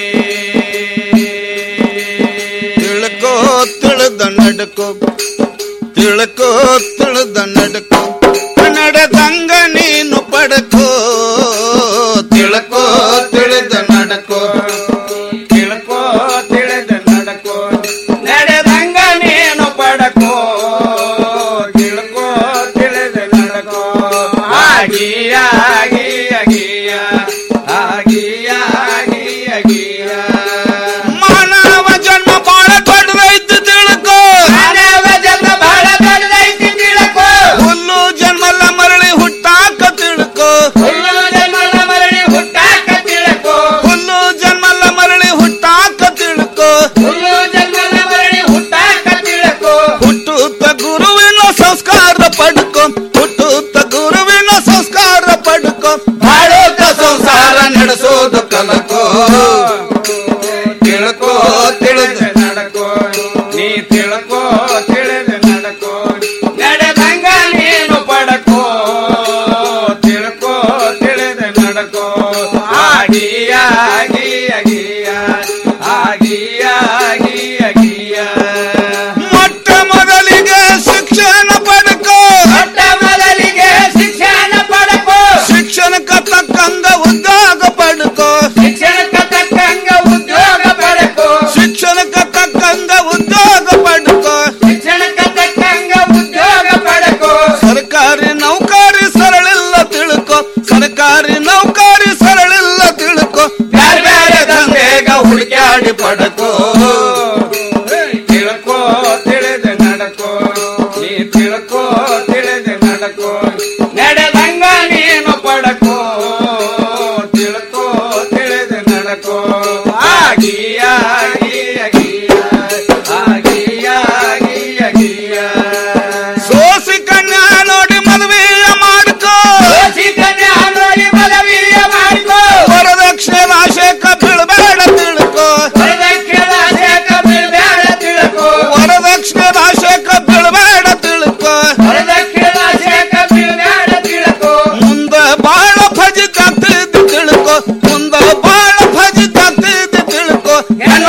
ತಿಳ್ಕೋ ತಿಳಿದ ನಡ್ಕೋ ತಿಳ್ಕೋ ತಿಳಿದ ನಡ್ಕೋ ನಡೆದಂಗ ನೀನು ಪಡ್ಕೋ ತಿಳ್ಕೋ ತಿಳಿದ ನಡ್ಕೋ ತಿಳ್ಕೋ ತಿಳಿದ ನಡ್ಕೋ ನಡೆದಂಗ ನೀನು ಪಡ್ಕೋ ತಿಳ್ಕೋ ತಿಳಿದ ನಡ್ಕೋ ಆಗಿಯ ಆಗಿಯ ಆಗಿಯ ಆಗಿಯ ಆಗಿಯ ಆಗಿಯ ಮಾನವ ಜನ್ಮ ಬಾಳ ದೊಡ್ಡದೈತಿ ತಿಳ್ಕೋ ಮಾನವ ಜನ್ಮ ಬಾಳ ದೊಡ್ಡದೈತಿ ತಿಳ್ಕೋ ಹುಲ್ಲು ಜನ್ಮಲ್ಲ ಮರಳಿ ಹುಟ್ಟಾಕ ತಿಳ್ಕೋ ಹುಲ್ಲು ಜನ್ಮಲ್ಲ ಮರಳಿ ಹುಟ್ಟಾಕ ತಿಳ್ಕೋ ಹುಲ್ಲು ಜನ್ಮಲ್ಲ ಮರಳಿ ಹುಟ್ಟಾಕ ತಿಳ್ಕೋ ಹುಲ್ಲು ಜನ್ಮಲ್ಲ ಮರಳಿ ಹುಟ್ಟಾಕ ತಿಳ್ಕೋ ಹುಟ್ಟುತ್ತ ಗುರುವಿನ ಸಂಸ್ಕಾರ ಪಡ್ಕೋ ಹುಟ್ಟುತ್ತ ಗುರುವಿನ ಸಂಸ್ಕಾರ ಪಡ್ಕೋ ಬಾಳೋತ ಸಂಸಾರ ನಡೆಸೋದು ಕಲಕೋ ತಿಳ್ಕೋ ತಿಳಿದ ನಡಕೋ ನೀ ತಿಳ್ಕೋ ತಿಳಿದ ನಡಕೋ ನಡೆದಂಗ ನೀನು ಪಡಕೋ ತಿಳ್ಕೋ ತಿಳಿದ ನಡಕೋ ಆಗಿಯ ಆಗಿಯ ಆಗಿಯ ಆಗಿಯ ಆಗಿಯ ಆಗಿಯ ಮೊಟ್ಟ ಮೊದಲಿಗೆ ಶಿಕ್ಷಣ ಪಡಕೋ ಮೊಟ್ಟ ಮೊದಲಿಗೆ ಶಿಕ್ಷಣ ಪಡಕೋ ಶಿಕ್ಷಣಕ್ಕೆ ತಕ್ಕಂಗ ಉದ್ಯೋಗ ಪಡ್ಕೋ ಶಿಕ್ಷಣಕ್ಕೆ ತಕ್ಕಂಗ ಉದ್ಯೋಗ ಪಡ್ಕೋ ಶಿಕ್ಷಣಕ್ಕೆ ತಕ್ಕಂಗ ಉದ್ಯೋಗ ಪಡ್ಕೋ ಶಿಕ್ಷಣಕ್ಕೆ ತಕ್ಕಂಗ ಉದ್ಯೋಗ ಪಡ್ಕೋ ಸರ್ಕಾರಿ ನೌಕರಿ ಸರಳಿಲ್ಲ ತಿಳ್ಕೋ ಸರ್ಕಾರಿ ನೌಕರಿ ಸರಳಿಲ್ಲ ತಿಳ್ಕೋ ಬ್ಯಾರೆ ಬ್ಯಾರೆ ದಂಧೆಗ ಹುಡುಕ್ಯಾಡಿ ಪಡ್ಕೋ ತಿಳ್ಕೋ ತಿಳಿದ ನಡಕೋ ನೀ ತಿಳ್ಕೋ ತಿಳಿದ ನಡಕೋ ನಡೆದಂಗ ನೀನು ಪಡಕೋ ತಿಳ್ಕೋ ತಿಳಿದ ನಡಕೋ ಆಗಿಯ ಆಗಿಯ ಆಗಿಯ ಆಗಿಯ ಆಗಿಯ ಸೋಸಿ ಕನ್ಯಾ ನೋಡಿ ಮದುವೆಯ ಮಾಡ್ಕೋ ಸೋಸಿ ಕನ್ಯಾ ನೋಡಿ ಮದುವೆಯ ಮಾಡ್ಕೋ ವರದಕ್ಷಿಣೆ ರಾಶೇಕ ಬೀಳ್ಬೇಡ ತಿಳ್ಕೋ ವರದಕ್ಷಿಣೆ ರಾಶೇಕ ಬೀಳ್ಬೇಡ ತಿಳ್ಕೋ ವರದಕ್ಷಿಣೆ ರಾಶೇಕ ಬೀಳ್ಬೇಡ ತಿಳ್ಕೋ ವರದಕ್ಷಿಣೆ ರಾಶೇಕ ಬೀಳ್ಬೇಡ ತಿಳ್ಕೋ ಮುಂದ ಬಾಳ ಫಜಿತಾಗ್ತಿದ್ದು ತಿಳ್ಕೋ ಮುಂದ ಬಾಳ ಫಜಿತಾಗ್ತಿದ್ದು ತಿಳ್ಕೋ ಹೆಣ್ಣ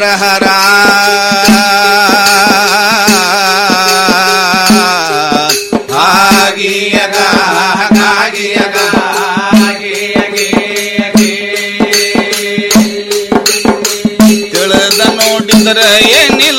ಹರ ಹರ ಆಗಿಯಗ ಆಗಿಯಗ ತಿಳಿದ ನೋಡಿದರೆ ಏನಿಲ್ಲ